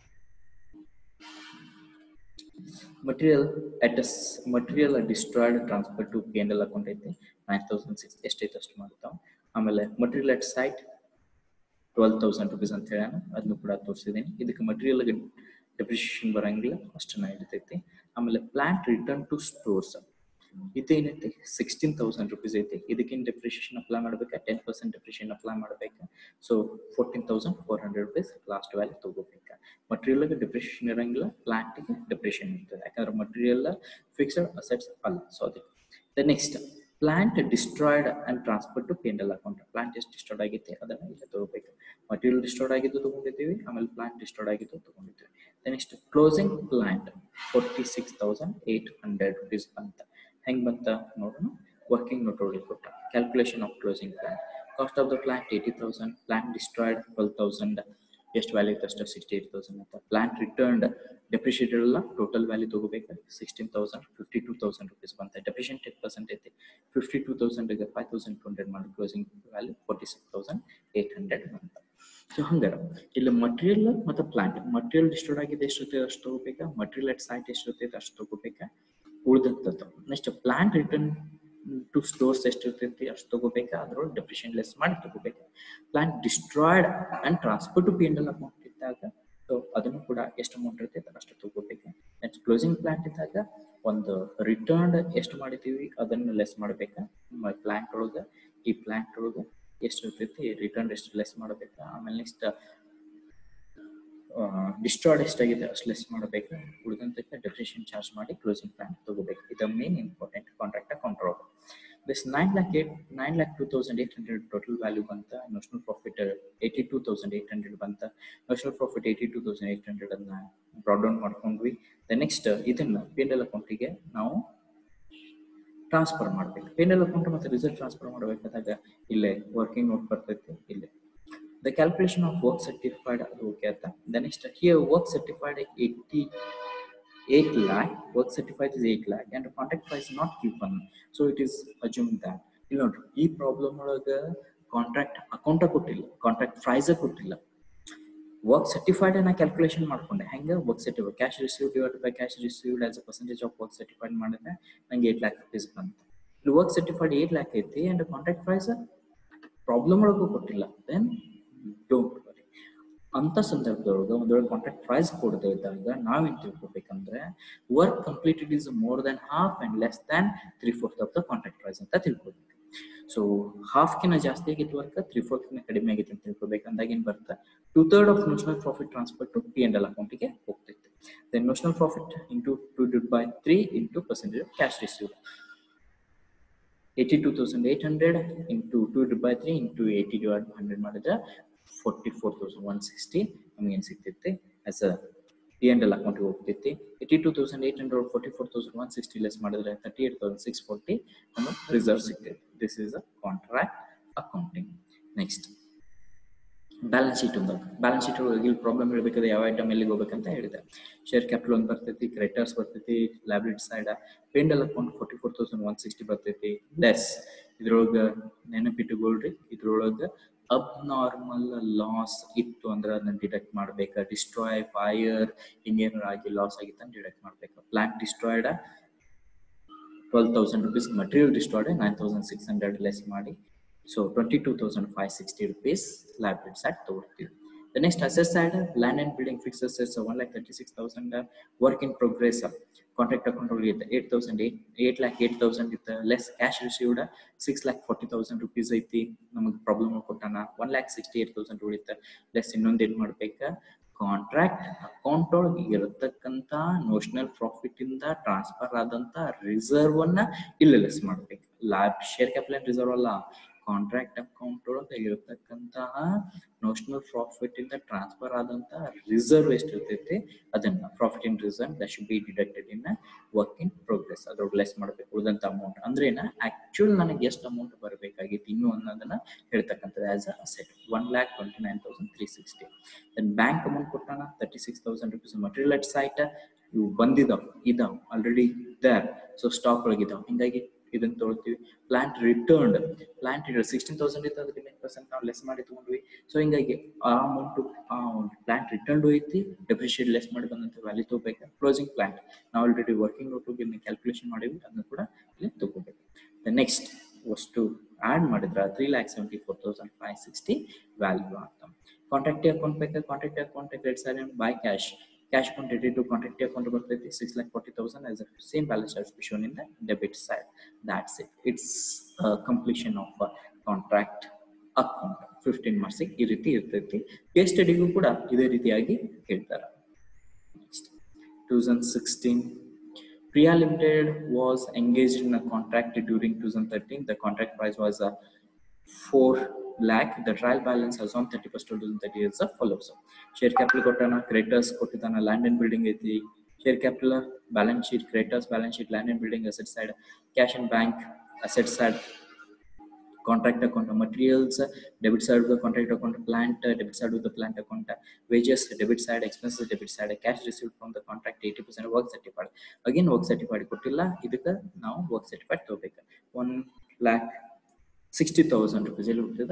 material at a s- material destroyed transfer to P&L account ಐತಿ 9006 ಎಷ್ಟೈತೆ ಅಷ್ಟು ಮಾಡ್ತಾವ ಆಮೇಲೆ material at site twelve thousand rupees ಅಂತ ಹೇಳ ಅದನ್ನು ಕೂಡ ತೋರಿಸಿದ್ದೀನಿ ಇದಕ್ಕೆ ಮಟೀರಿಯಲ್ ಡೆಪ್ರಿಷಿಯೇಷನ್ ಬರಂಗಿಲ್ಲ ಅಷ್ಟನ್ನ ಇರ್ತೈತಿ ಆಮೇಲೆ ಪ್ಲಾಂಟ್ ರಿಟರ್ನ್ ಟು ಸ್ಟೋರ್ಸ್ ಇದೇನೈತಿ ಸಿಕ್ಸ್ಟೀನ್ ತೌಸಂಡ್ ರುಪೀಸ್ ಐತಿ ಇದಕ್ಕಿಂತ ಡೆಪ್ರಿಷಿಯೇಷನ್ ಅಪ್ಲೈ ಮಾಡ್ಬೇಕಾ ಟೆನ್ ಪರ್ಸೆಂಟ್ ಡೆಪ್ರಿಷಿಯೇಷನ್ ಅಪ್ಲೈ ಮಾಡ್ಬೇಕಾ so fourteen thousand four hundred rupees last value ತಗೋಬೇಕಾ ಮಟೀರಿಯಲ್ಗೆ ಡೆಪ್ರಿಷಿಯೇಷನ್ ಇರಂಗಿಲ್ಲ ಪ್ಲಾಂಟಿಗೆ ಡೆಪ್ರಿಷಿಯೇಷನ್ ಇರ್ತದೆ ಯಾಕಂದ್ರೆ ಮಟೀರಿಯಲ್ ಫಿಕ್ಸ್ಡ್ ಅಸೆಟ್ಸ್ ಅಲ್ಲ ಸೊ ಅದಕ್ಕೆ next plant destroyed and transfer to P and L account plant ಎಷ್ಟು ಡಿಸ್ಟ್ರಾಯ್ಡ್ ಆಗೈತೆ ಅದನ್ನ ಇಲ್ಲಿ ತಗೋಬೇಕು ಮಟೀರಿಯಲ್ ಡಿಸ್ಟ್ರಾಯ್ಡ್ ಆಗಿದ್ದು ತಗೊಂಡಿದ್ದೀವಿ ಆಮೇಲೆ ಪ್ಲಾಂಟ್ ಡಿಸ್ಟ್ರಾಯ್ಡ್ ಆಗಿದ್ದು ತಗೊಂಡಿದ್ದೀವಿ next closing plant forty six thousand eight hundred rupees ಅಂತ ಹೆಂಗ್ ಬಂತ ನೋಡೋಣ ವರ್ಕಿಂಗ್ ನೋಟ್ ಒಳಗೆ ಕೊಟ್ಟ calculation of closing plant cost of the plant eighty thousand plant destroyed twelve thousand ಎಷ್ಟು ವ್ಯಾಲ್ಯೂ ಇತ್ತು ಅಷ್ಟು ಸಿಕ್ಸ್ಟಿ ಏಟ್ ತೌಸಂಡ್ ಅಂತ ಪ್ಲಾಂಟ್ ರಿಟರ್ನ್ಡ್ ಡೆಪ್ರಿಷಿಯೇಟೆಡ್ ಎಲ್ಲ ಟೋಟಲ್ ವ್ಯಾಲ್ಯೂ ತಗೋಬೇಕು sixteen thousand fifty two thousand rupees ಬಂತ depreciation ten percent ಐತಿ fifty two ತೌಸಂಡ್ಗೆ five thousand two hundred ಮಾಡಿ closing value forty six thousand eight hundred ಅಂತ ಸೊ ಹಂಗಾರ ಇಲ್ಲಿ ಮಟೀರಿಯಲ್ ಮತ್ತು ಪ್ಲಾಂಟ್ ಮಟೀರಿಯಲ್ ಡಿಸ್ಟ್ರೋಡ್ ಆಗಿದೆ ಎಷ್ಟು ಇರ್ತೈತೆ ಅಷ್ಟು ತಗೋಬೇಕಾ ಮಟೀರಿಯಲ್ ಅಟ್ ಸೈಟ್ ಎಷ್ಟು ಇರ್ತೈತೆ ಅಷ್ಟು ತಗೋಬೇಕಾ ಉಳಿದಂಥದ್ದು next plant return to stores ಎಷ್ಟು ಇರ್ತೈತಿ ಅಷ್ಟು ತಗೋಬೇಕಾ ಅದ್ರೊಳಗೆ ಡೆಪ್ರಿಷನ್ ಲೆಸ್ ಮಾಡಿ ತಗೋಬೇಕು plant destroyed and transfer to P N L amount ಇದ್ದಾಗ ಸೊ ಅದನ್ನು ಕೂಡ ಎಷ್ಟು ಅಮೌಂಟ್ ಇರ್ತೈತೆ ಅಷ್ಟು ತಗೋಬೇಕು ನೆಕ್ಸ್ಟ್ ಕ್ಲೋಸಿಂಗ್ ಪ್ಲಾಂಟ್ ಇದ್ದಾಗ ಒಂದು ರಿಟರ್ನ್ ಎಷ್ಟು ಮಾಡಿದ್ದೀವಿ ಅದನ್ನು ಲೆಸ್ ಮಾಡ್ಬೇಕಾ ಪ್ಲಾಂಟ್ ಒಳಗೆ ಈ ಪ್ಲಾಂಟ್ ಒಳಗೆ ಎಷ್ಟು ಇರ್ತೈತಿ ರಿಟರ್ನ್ ಎಷ್ಟು ಲೆಸ್ ಮಾಡ್ಬೇಕಾ ಆಮೇಲೆ ನೆಕ್ಸ್ಟ್ ಡಿಸ್ಟ್ರಾಯ್ಡ್ ಎಷ್ಟಾಗಿದೆ ಅಷ್ಟು ಲೆಸ್ ಮಾಡಬೇಕು ಉಳಿದಂತಕ್ಕೆ ಡೆಪ್ರಿಷನ್ ಚಾರ್ಜ್ ಮಾಡಿ ಕ್ಲೋಸಿಂಗ್ ಪ್ಲಾನ್ ತಗೋಬೇಕು ಇದು main important contract control this nine lakh eight nine lakh two thousand eight hundred total value ಬಂತ national profit eighty two thousand eight hundred ಬಂತ national profit eighty two thousand eight hundred ಅನ್ನ brought down ಮಾಡ್ಕೊಂಡ್ವಿ the next ಇದನ್ನ P N L ಅಕೌಂಟಿಗೆ ನಾವು transfer ಮಾಡ್ಬೇಕು P N L account ಮತ್ತೆ result transfer ಮಾಡಬೇಕಾದಾಗ ಇಲ್ಲೇ ವರ್ಕಿಂಗ್ ನೋಟ್ ಬರ್ತೈತಿ ಇಲ್ಲೇ the calculation of work certified ಅದು ಓಕೆ ಆಯ್ತ the next here work certified 88 lakh work certified is 8 lakh and the contract price not given so it is assumed that ಇಲ್ಲಿ ನೋಡ್ರಿ ಈ problem ಒಳಗ ಕಾಂಟ್ರಾಕ್ಟ್ ಅಕೌಂಟ ಕೊಟ್ಟಿಲ್ಲ ಕಾಂಟ್ರಾಕ್ಟ್ ಪ್ರೈಸ್ ಕೊಟ್ಟಿಲ್ಲ work certified ನಾ ಕ್ಯಾಲ್ಕುಲೇಷನ್ ಮಾಡ್ಕೊಂಡೆ ಹೆಂಗೆ work certified cash receive divide by cash received as a percentage of work certified ಮಾಡಿದ್ರೆ ನಂಗೆ ಏಟ್ ಲ್ಯಾಕ್ ರುಪೀಸ್ ಬಂತು ಇಲ್ಲಿ ವರ್ಕ್ ಸರ್ಟಿಫೈಡ್ ಏಟ್ ಲ್ಯಾಕ್ ಐತಿ ಅಂಡ್ ಕಾಂಟ್ರಾಕ್ಟ್ ಪ್ರೈಸ್ ಪ್ರಾಬ್ಲಮ್ ಒಳಗೂ ಕೊಟ್ಟಿಲ್ಲ ದೆನ್ ಡೋಂಟ್ ವರಿ ಅಂತ ಸಂದರ್ಭದೊಳಗೆ ಒಂದೊಳಗೆ ಕಾಂಟ್ರಾಕ್ಟ್ ಪ್ರೈಸ್ ಕೊಡದೇ ಇದ್ದಾಗ ನಾವೇನ್ ತಿಳ್ಕೊಬೇಕಂದ್ರೆ work completed is more than half and less than three fourth of the contract price ಅಂತ ತಿಳ್ಕೊಬೇಕು ಸೊ ಹಾಫ್ಕಿನ ಜಾಸ್ತಿ ಆಗಿತ್ತು ವರ್ಕ್ ತ್ರೀ ಫೋರ್ತ್ಕಿನ ಕಡಿಮೆ ಆಗಿತ್ತು ಅಂತ ತಿಳ್ಕೊಬೇಕು ಅಂದಾಗ ಏನ್ ಬರುತ್ತೆ two third of notional profit transfer to P and L ಅಕೌಂಟಿಗೆ ಹೋಗ್ತೈತೆ then notional profit into two did by three into percentage of cash receive 82,800 into 2 divided by 3 into 80 divided by 100 ಮಾಡಿದ್ರೆ 44,160 ನಮಗೆ ಏನು ಸಿಗ್ತೈತೆ as a D and L ಅಕೌಂಟ್ಗೆ ಹೋಗ್ತೈತಿ eighty two thousand eight hundred forty four thousand one sixty less ಮಾಡಿದ್ರೆ thirty eight thousand six forty ನಮಗೆ reserve ಸಿಗ್ತೈತಿ this is a contract accounting next balance sheet ಒಂದು ಬ್ಯಾಲೆನ್ಸ್ ಶೀಟ್ ಇಲ್ಲಿ problem ಹೇಳ್ಬೇಕಾದ್ರೆ ಯಾವ item ಎಲ್ಲಿಗೆ ಹೋಗ್ಬೇಕಂತ ಹೇಳಿದೆ ಶೇರ್ ಕ್ಯಾಪಿಟಲ್ ಒಂದು ಬರ್ತೈತಿ ಕ್ರೆಡಿಟರ್ಸ್ ಬರ್ತೈತಿ liability side P and L account forty four thousand one sixty ಬರ್ತೈತಿ ಲೆಸ್ ಇದ್ರೊಳಗೆ ನೆನಪಿಟ್ಟುಕೊಳ್ರಿ ಇದ್ರೊಳಗೆ ಅಬ್ ನಾರ್ಮಲ್ ಲಾಸ್ ಇತ್ತು ಅಂದ್ರೆ ಅದನ್ನ ಡಿಡಕ್ಟ್ ಮಾಡ್ಬೇಕು ಡಿಸ್ಟ್ರಾಯ್ ಫೈರ್ ಹಿಂಗೇನಾರ ಆಗಿ ಲಾಸ್ ಆಗಿತ್ತು ಅಂತ ಡಿಡಕ್ಟ್ ಮಾಡ್ಬೇಕು plant destroyed twelve thousand rupees material destroyed nine thousand six hundred less ಮಾಡಿ so twenty two thousand five sixty rupees liability side ತಗೊಳ್ತೀವಿ The next asset side, land and building fixed assets, one lakh thirty-six thousand, work in progress, contract account only eight thousand eight, eight lakh eight thousand ಇತ್ತು less cash received six lakh forty thousand rupees ಐತಿ ನಮಗೆ problem ಕೊಟ್ಟಾನ one lakh sixty eight thousand ಉಳಿತ less ಇನ್ನೊಂದು ಏನ್ ಮಾಡ್ಬೇಕ contract account ಒಳಗೆ ಇರತಕ್ಕಂತ ನೋಷನಲ್ ಪ್ರಾಫಿಟ್ ಇಂದ ಟ್ರಾನ್ಸ್ಫರ್ ಆದಂತ ರಿಸರ್ವ್ ಅನ್ನ ಇಲ್ಲಿ ಲೆಸ್ ಮಾಡ್ಬೇಕು ಲ್ಯಾಬ್ ಶೇರ್ ಕ್ಯಾಪಿಟಲ್ ರಿಸರ್ವ್ ಅಲ್ಲ ಕಾಂಟ್ರಾಕ್ಟ್ ಅಕೌಂಟ್ ಒಳಗೆ ಇರತಕ್ಕಂತಹ ನೋಷನಲ್ ಪ್ರಾಫಿಟ್ ಇಂದ ಟ್ರಾನ್ಸ್ಫರ್ ಆದಂತ ರಿಸರ್ವ್ ಎಷ್ಟು ಇರ್ತೈತಿ ಅದನ್ನ profit in reserve that should be deducted in work in progress ಅದ್ರೊಳಗೆ ಲೆಸ್ ಮಾಡಬೇಕು ಉಳಿದಂತ ಅಮೌಂಟ್ ಅಂದ್ರೆ ಏನ ಆಕ್ಚುಲ್ ನನಗೆ ಎಷ್ಟು ಅಮೌಂಟ್ ಬರಬೇಕಾಗಿತ್ತು ಇನ್ನು ಅನ್ನೋದನ್ನ ಹೇಳ್ತಕ್ಕಂಥದ್ದು as a asset one lakh twenty nine thousand three sixty then bank amount ಕೊಟ್ಟಾನ thirty six thousand rupees material at site ಇವು ಬಂದಿದಾವ್ ಇದಾವ್ ಆಲ್ರೆಡಿ ದೇರ್ ಸೊ ಸ್ಟಾಕ್ ಒಳಗಿದಾವ್ ಹಿಂಗಾಗಿ ಇದನ್ನ ತೊಗೊಳ್ತೀವಿ plant returned plant sixteen thousand ಇತ್ತು ಅದಕ್ಕೆ ಹದಿನೈದು ಪರ್ಸೆಂಟ್ ನಾವು ಲೆಸ್ ಮಾಡಿ ತಗೊಂಡ್ವಿ ಸೊ ಹಿಂಗಾಗಿ ಆ ಅಮೌಂಟ್ ಆ ಪ್ಲಾಂಟ್ ರಿಟರ್ನ್ ಐತಿ ಡೆಪ್ರಿಷಿಯೇಟ್ ಲೆಸ್ ಮಾಡಿ ಬಂದಂತ ವ್ಯಾಲ್ಯೂ ತಗೋಬೇಕು ಕ್ಲೋಸಿಂಗ್ ಪ್ಲಾಂಟ್ ನಾವು ಆಲ್ರೆಡಿ ವರ್ಕಿಂಗ್ ನೋಟು ಕ್ಯಾಲ್ಕುಲೇಷನ್ ಮಾಡಿವಿ ಅದನ್ನ ಕೂಡ ಇಲ್ಲಿ ತಗೋಬೇಕು ನೆಕ್ಸ್ಟ್ ಅಷ್ಟು ಆಡ್ ಮಾಡಿದ್ರ three lakh seventy four thousand five sixty value ಅಂತ ಕಾಂಟ್ಯಾಕ್ಟ್ ಅಕೌಂಟ್ ಬೇಕಾದ್ರೆ contract account credit side by cash cash quantity to contract account ಬರ್ತೈತಿ six lakh forty thousand as a same balance as shown in the debit side that's it it's a completion of a contract account fifteen ಮಾರ್ಕ್ಸಿಗೆ ಈ ರೀತಿ ಇರ್ತೈತಿ case ಸ್ಟಡಿಗೂ ಕೂಡ ಇದೇ ರೀತಿಯಾಗಿ ಹೇಳ್ತಾರೆ two thousand sixteen Priya Limited was engaged in a contract during 2013. The contract price was uh, 4 lakh. The trial balance as on 31st 2030 is as follows. Share capital ಕೊಟ್ಟಾನ creditors ಕೊಟ್ಟಿದ್ದಾನ land and building ಐತಿ share capital balance sheet creditors balance sheet land and building asset side cash and bank asset side contract account materials debit side with the contract account plant debit side with the plant account wages debit side expenses debit side cash received from the contract 80% work certified again work certified ಕೊಟ್ಟಿಲ್ಲ ಇದಕ್ಕೆ ನಾವು work certified ತಗೋಬೇಕು one lakh sixty thousand rupees ಎಲ್ಲಿ ಹೋಗ್ತದೆ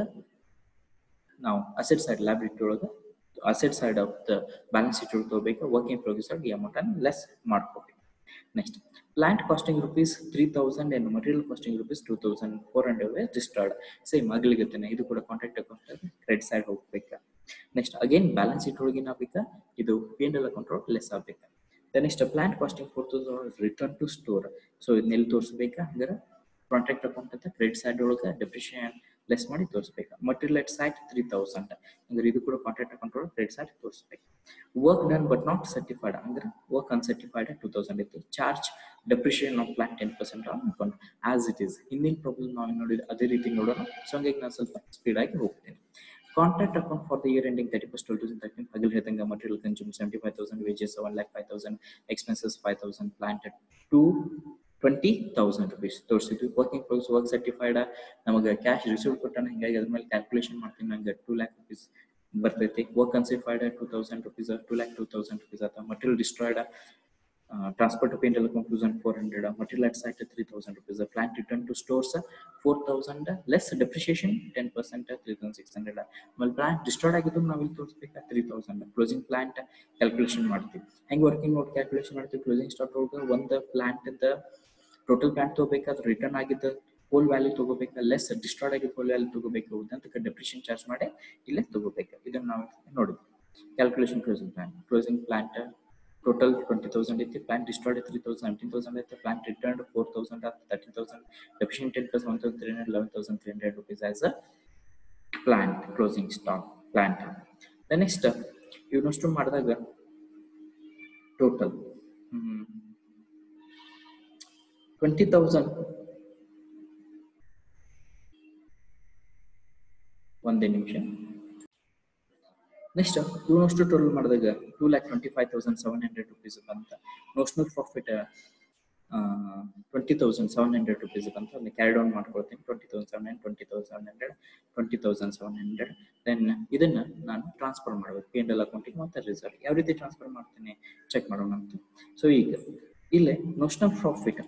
ನಾವು asset side liability ಒಳಗೆ asset side of the balance sheet ಒಳಗೆ ತಗೋಬೇಕು ವರ್ಕಿಂಗ್ ಪ್ರೋಗ್ರೆಸ್ ಈ ಅಮೌಂಟ್ ಅನ್ನು ಲೆಸ್ ಮಾಡ್ಕೋಬೇಕು next plant costing rupees three thousand and material costing rupees two thousand four hundred registered same ಆಗ್ಲಿಗತ್ತೇನೆ ಇದು ಕೂಡ ಕಾಂಟ್ರಾಕ್ಟ್ ಅಕೌಂಟ್ ಕ್ರೆಡಿಟ್ ಸೈಡ್ ಹೋಗ್ಬೇಕಾ ನೆಕ್ಸ್ಟ್ ಅಗೇನ್ ಬ್ಯಾಲೆನ್ಸ್ ಶೀಟ್ ಒಳಗೆ ಏನಾಗಬೇಕಾ ಇದು ಪಿ ಎನ್ ಎಲ್ ಅಕೌಂಟ್ ಒಳಗೆ ಲೆಸ್ ಆಗ್ಬೇಕಾ next plant costing four thousand return to store so ಇದನ್ನೆಲ್ಲಿ ತೋರಿಸ್ಬೇಕಾ ಹಂಗಾರೆ ಕಾಂಟ್ರಾಕ್ಟ್ ಅಕೌಂಟ್ ಅಂತ ಕ್ರೆಡಿಟ್ ಸೈಡ್ ಒಳಗೆ ಡೆಪ್ರಿಷಿಯೇಷನ್ ಲೆಸ್ ಮಾಡಿ ತೋರಿಸ್ಬೇಕು material at site three thousand ಅಂದ್ರೆ ಇದು ಕೂಡ ಕಾಂಟ್ರಾಕ್ಟ್ ಅಕೌಂಟ್ ಒಳಗೆ ಕ್ರೆಡಿಟ್ ಸೈಡ್ ತೋರಿಸ್ಬೇಕು work done but not certified ಅಂದ್ರೆ ವರ್ಕ್ ಅನ್ಸರ್ಟಿಫೈಡ್ ಟೂ ತೌಸಂಡ್ ಇತ್ತು charge depreciation of plant ten percent on account as it is ಹಿಂದಿನ ಪ್ರಾಬ್ಲಮ್ ನಾವು ನೋಡಿದ ಅದೇ ರೀತಿ ನೋಡೋಣ ಸೊ ಹಂಗಾಗಿ ನಾನು ಸ್ವಲ್ಪ ಸ್ಪೀಡ್ ಆಗಿ ಹೋಗ್ತೇನೆ contract account for the year ending thirty first two thousand thirteen ಹಗಲ್ ಹೇಳ್ದಂಗೆ material consume seventy five thousand wages one lakh five thousand expenses five thousand plant two twenty thousand rupees ತೋರಿಸಿದ್ವಿ ವರ್ಕಿಂಗ್ ಪ್ರೋಗ್ರೆಸ್ ವರ್ಕ್ ಸರ್ಟಿಫೈಡ್ ನಮಗೆ cash receive ಕೊಟ್ಟಾನ ಹಿಂಗಾಗಿ ಅದ್ರ ಮೇಲೆ calculation ಮಾಡ್ತೀನಿ ನಂಗೆ ಟೂ ಲ್ಯಾಕ್ ರುಪೀಸ್ ಬರ್ತೈತಿ work uncertified two thousand rupees two lakh two thousand rupees ಆತ ಮಟೀರಿಯಲ್ ಡಿಸ್ಟ್ರಾಯ್ಡ್ ಟ್ರಾನ್ಸ್ಪೋರ್ಟ್ ಪೇಂಟ್ ಎಲ್ಲ two thousand four hundred material at site three thousand rupees plant return to stores four thousand less depreciation ten percent three thousand six hundred ಆಮೇಲೆ plant destroyed ಆಗಿದ್ದು ನಾವು ಇಲ್ಲಿ ತೋರಿಸ್ಬೇಕಾ three thousand closing plant calculation ಮಾಡ್ತೀವಿ ಹೆಂಗ್ working note calculation ಮಾಡ್ತೀವಿ closing stock ಒಳಗೆ ಒಂದು ಪ್ಲಾಂಟ್ ಟೋಟಲ್ ಪ್ಲಾಂಟ್ ತಗೋಬೇಕಾದ್ರೆ ರಿಟರ್ನ್ ಆಗಿದ್ದ ಹೋಲ್ ವ್ಯಾಲ್ಯೂ ತಗೋಬೇಕಾ ಲೆಸ್ ಡಿಸ್ಟ್ರಾಯ್ಡ್ ಆಗಿದ್ದ ಹೋಲ್ ವ್ಯಾಲ್ಯೂ ತಗೋಬೇಕು ಅಂತ ಡೆಪ್ರಿಷನ್ ಚಾರ್ಜ್ ಮಾಡಿ ಇಲ್ಲೇ ತಗೋಬೇಕು ಇದನ್ನ ನಾವು ನೋಡಿದ್ವಿ calculation closing plant closing plant total twenty thousand ಐತಿ plant destroyed three thousand seventeen thousand ಐತೆ plant return four thousand thirteen thousand depreciation ten plus one thousand three hundred eleven thousand three hundred rupees as a plant closing stock plant next ಇವನಷ್ಟು ಮಾಡಿದಾಗ total twenty thousand ಒಂದೇ ನಿಮಿಷ next ಇವನಷ್ಟು total ಮಾಡಿದಾಗ two lakh twenty five thousand seven hundred rupees ಬಂತ notional profit twenty thousand seven hundred rupees ಬಂತು ಅಲ್ಲಿ carry down ಮಾಡ್ಕೊಳ್ತೀನಿ twenty thousand seven hundred twenty thousand seven hundred twenty thousand seven hundred then ಇದನ್ನ ನಾನು transfer ಮಾಡಬೇಕು P N L ಅಕೌಂಟಿಗೆ ಮತ್ತೆ reserve ಯಾವ ರೀತಿ ಟ್ರಾನ್ಸ್ಫರ್ ಮಾಡ್ತೀನಿ ಚೆಕ್ ಮಾಡೋಣ ಅಂತ ಸೊ ಈಗ ಇಲ್ಲೇ notional profit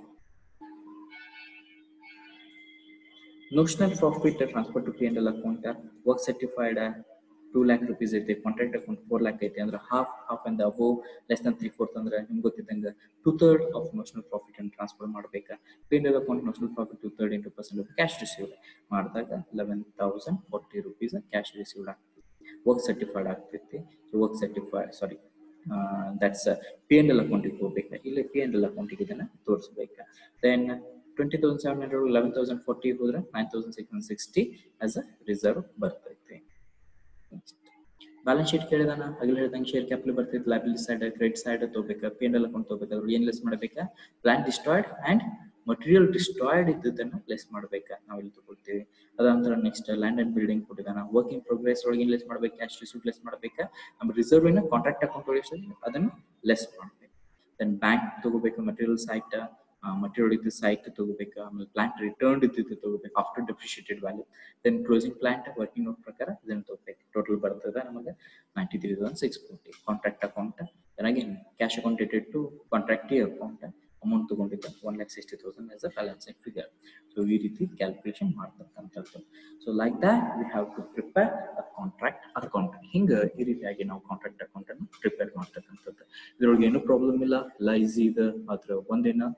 notional profit transfer to P&L account work certified two lakh rupees ಐತೆ ಕಾಂಟ್ರಾಕ್ಟ್ ಅಕೌಂಟ್ ಫೋರ್ ಲ್ಯಾಕ್ ಐತೆ ಅಂದ್ರೆ half half and above less than three fourth ಅಂದ್ರೆ ನಿಮ್ಗೆ ಗೊತ್ತಿದ್ದಂಗೆ two third of notional profit ಅನ್ನು ಟ್ರಾನ್ಸ್ಫರ್ ಮಾಡ್ಬೇಕಾ P L account notional profit two third into percent of cash received ಮಾಡಿದಾಗ eleven thousand forty rupees cash received ಆಗ್ತೈತಿ work certified ಆಗ್ತೈತಿ so work certified sorry that's P N L ಅಕೌಂಟಿಗೆ ಹೋಗ್ಬೇಕಾ ಇಲ್ಲಿ P N L ಅಕೌಂಟಿಗೆ ಇದನ್ನ ತೋರಿಸ್ಬೇಕಾ then twenty thousand seven hundred eleven thousand forty ಹೋದ್ರೆ nine thousand six hundred sixty as a reserve ಬರ್ತೈತಿ ಬ್ಯಾಲೆನ್ಸ್ ಶೀಟ್ ಕೇಳಿದಾನ ಆಗಲೇ ಹೇಳ್ದಂಗೆ ಶೇರ್ ಕ್ಯಾಪಿಟಲ್ ಬರ್ತೈತಿ ಲೈಬಿಲಿಟಿ ಸೈಡ್ ಕ್ರೆಡಿಟ್ ಸೈಡ್ ತಗೋಬೇಕಾ ಪಿ ಎನ್ ಎಲ್ ಅಕೌಂಟ್ ತಗೋಬೇಕಾದ್ರೆ ಏನ್ ಲೆಸ್ ಮಾಡಬೇಕಾ plant destroyed and material destroyed ಇದ್ದದನ್ನ ಲೆಸ್ ಮಾಡ್ಬೇಕಾ ನಾವು ಇಲ್ಲಿ ತಗೊಳ್ತೀವಿ ಅದಂತರ ನೆಕ್ಸ್ಟ್ ಲ್ಯಾಂಡ್ ಅಂಡ್ ಬಿಲ್ಡಿಂಗ್ ಕೊಟ್ಟಿದ್ದಾನ ವರ್ಕಿಂಗ್ ಪ್ರೋಗ್ರೆಸ್ ಒಳಗೆ ಲೆಸ್ ಮಾಡ್ಬೇಕು ಕ್ಯಾಶ್ ರಿಸೀಟ್ ಲೆಸ್ ಮಾಡ್ಬೇಕಾ ನಮ್ಮ ರಿಸರ್ವ್ ಏನ ಕಾಂಟ್ರಾಕ್ಟ್ ಅಕೌಂಟ್ ಒಳಗೆ ಅದನ್ನು ಲೆಸ್ ಮಾಡ್ಬೇಕು ದೆನ್ ಬ್ಯಾಂಕ್ ತಗೋಬೇಕು ಮಟೀರಿಯಲ್ ಸೈಟ್ ಮಟೀರಿಯಲ್ ಇದ್ದು ಸೈಟ್ ತಗೋಬೇಕು ಆಮೇಲೆ ಪ್ಲಾಂಟ್ ರಿಟರ್ನ್ ಇದ್ದಿದ್ದು ತಗೋಬೇಕು after depreciated value then closing plant working note ಪ್ರಕಾರ ಇದನ್ನು ತಗೋಬೇಕು ಟೋಟಲ್ ಬರ್ತದೆ ನಮಗೆ ninety three thousand six forty contract account again cash account ಇಟೆಡ್ ಟು ಕಾಂಟ್ರಾಕ್ಟಿ ಅಕೌಂಟ್ ಅಮೌಂಟ್ ತಗೊಂಡಿದ್ದ one lakh sixty thousand as a balancing figure so ಈ ರೀತಿ ಕ್ಯಾಲ್ಕುಲೇಷನ್ ಮಾಡ್ತಕ್ಕಂಥದ್ದು so like that we have to prepare a contract account ಹಿಂಗೆ ಈ ರೀತಿಯಾಗಿ ನಾವು ಕಾಂಟ್ರಾಕ್ಟ್ ಅಕೌಂಟ್ ಅನ್ನು ಪ್ರಿಪೇರ್ ಮಾಡ್ತಕ್ಕಂಥದ್ದು ಇದ್ರೊಳಗೆ ಏನೂ ಪ್ರಾಬ್ಲಮ್ ಇಲ್ಲ ಎಲ್ಲ ಈಸಿ ಇದೆ ಆದ್ರೆ ಒಂದಿನ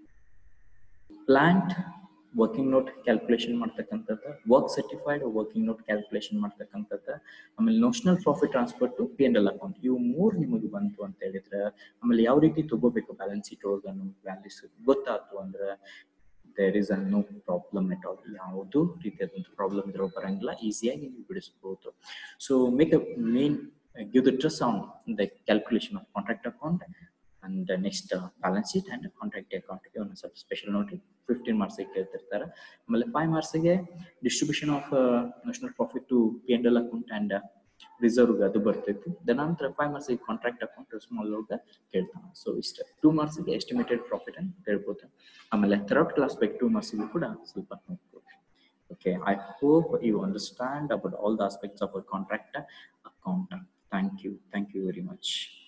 ಪ್ಲಾಂಟ್ ವರ್ಕಿಂಗ್ ನೋಟ್ ಕ್ಯಾಲ್ಕುಲೇಷನ್ ಮಾಡ್ತಕ್ಕಂಥದ್ದು work certified working note calculation ಮಾಡ್ತಕ್ಕಂಥದ್ದು ಆಮೇಲೆ notional profit transfer to P N L account ಇವು ಮೂರು ನಿಮಗೆ ಬಂತು ಅಂತ ಹೇಳಿದ್ರೆ ಆಮೇಲೆ ಯಾವ ರೀತಿ ತಗೋಬೇಕು ಬ್ಯಾಲೆನ್ಸ್ ಶೀಟ್ ಒಳಗೆ ವ್ಯಾಲ್ಯೂಸ್ ಗೊತ್ತಾಯ್ತು ಅಂದ್ರೆ there is a no problem at all ಯಾವುದು ರೀತಿಯಾದಂಥ ಪ್ರಾಬ್ಲಮ್ ಇದ್ರೂ ಬರಂಗಿಲ್ಲ ಈಸಿಯಾಗಿ ನೀವು ಬಿಡಿಸ್ಬೋದು so make a main give the stress on the calculation of contract account and next balance sheet and contract account ಒಂದು ಸ್ವಲ್ಪ ಸ್ಪೆಷಲ್ ನೋಡಿ ಫಿಫ್ಟೀನ್ ಮಾರ್ಕ್ಸಿಗೆ ಕೇಳ್ತಿರ್ತಾರೆ ಆಮೇಲೆ ಫೈವ್ ಮಾರ್ಕ್ಸಿಗೆ distribution of national profit to P and L account and reserve ಅದು ಬರ್ತೈತಿ ನಂತರ ಫೈವ್ ಮಾರ್ಕ್ಸಿಗೆ ಕಾಂಟ್ರಾಕ್ಟ್ ಅಕೌಂಟ್ ಸ್ಮಾಲ್ ಒಳಗೆ ಕೇಳ್ತಾನೆ ಸೊ ಇಷ್ಟ ಟೂ ಮಾರ್ಕ್ಸಿಗೆ ಎಸ್ಟಿಮೇಟೆಡ್ ಪ್ರಾಫಿಟ್ ಅಂತ ಹೇಳ್ಬೋದು ಆಮೇಲೆ ಥರ್ಡ್ ಕ್ಲಾಸ್ ಬೈ ಟೂ ಮಾರ್ಕ್ಸಿಗೂ ಕೂಡ ಸ್ವಲ್ಪ ನೋಡ್ಬೋದು Okay, I hope you understand about all the aspects of a contract account. Thank you. Thank you very much.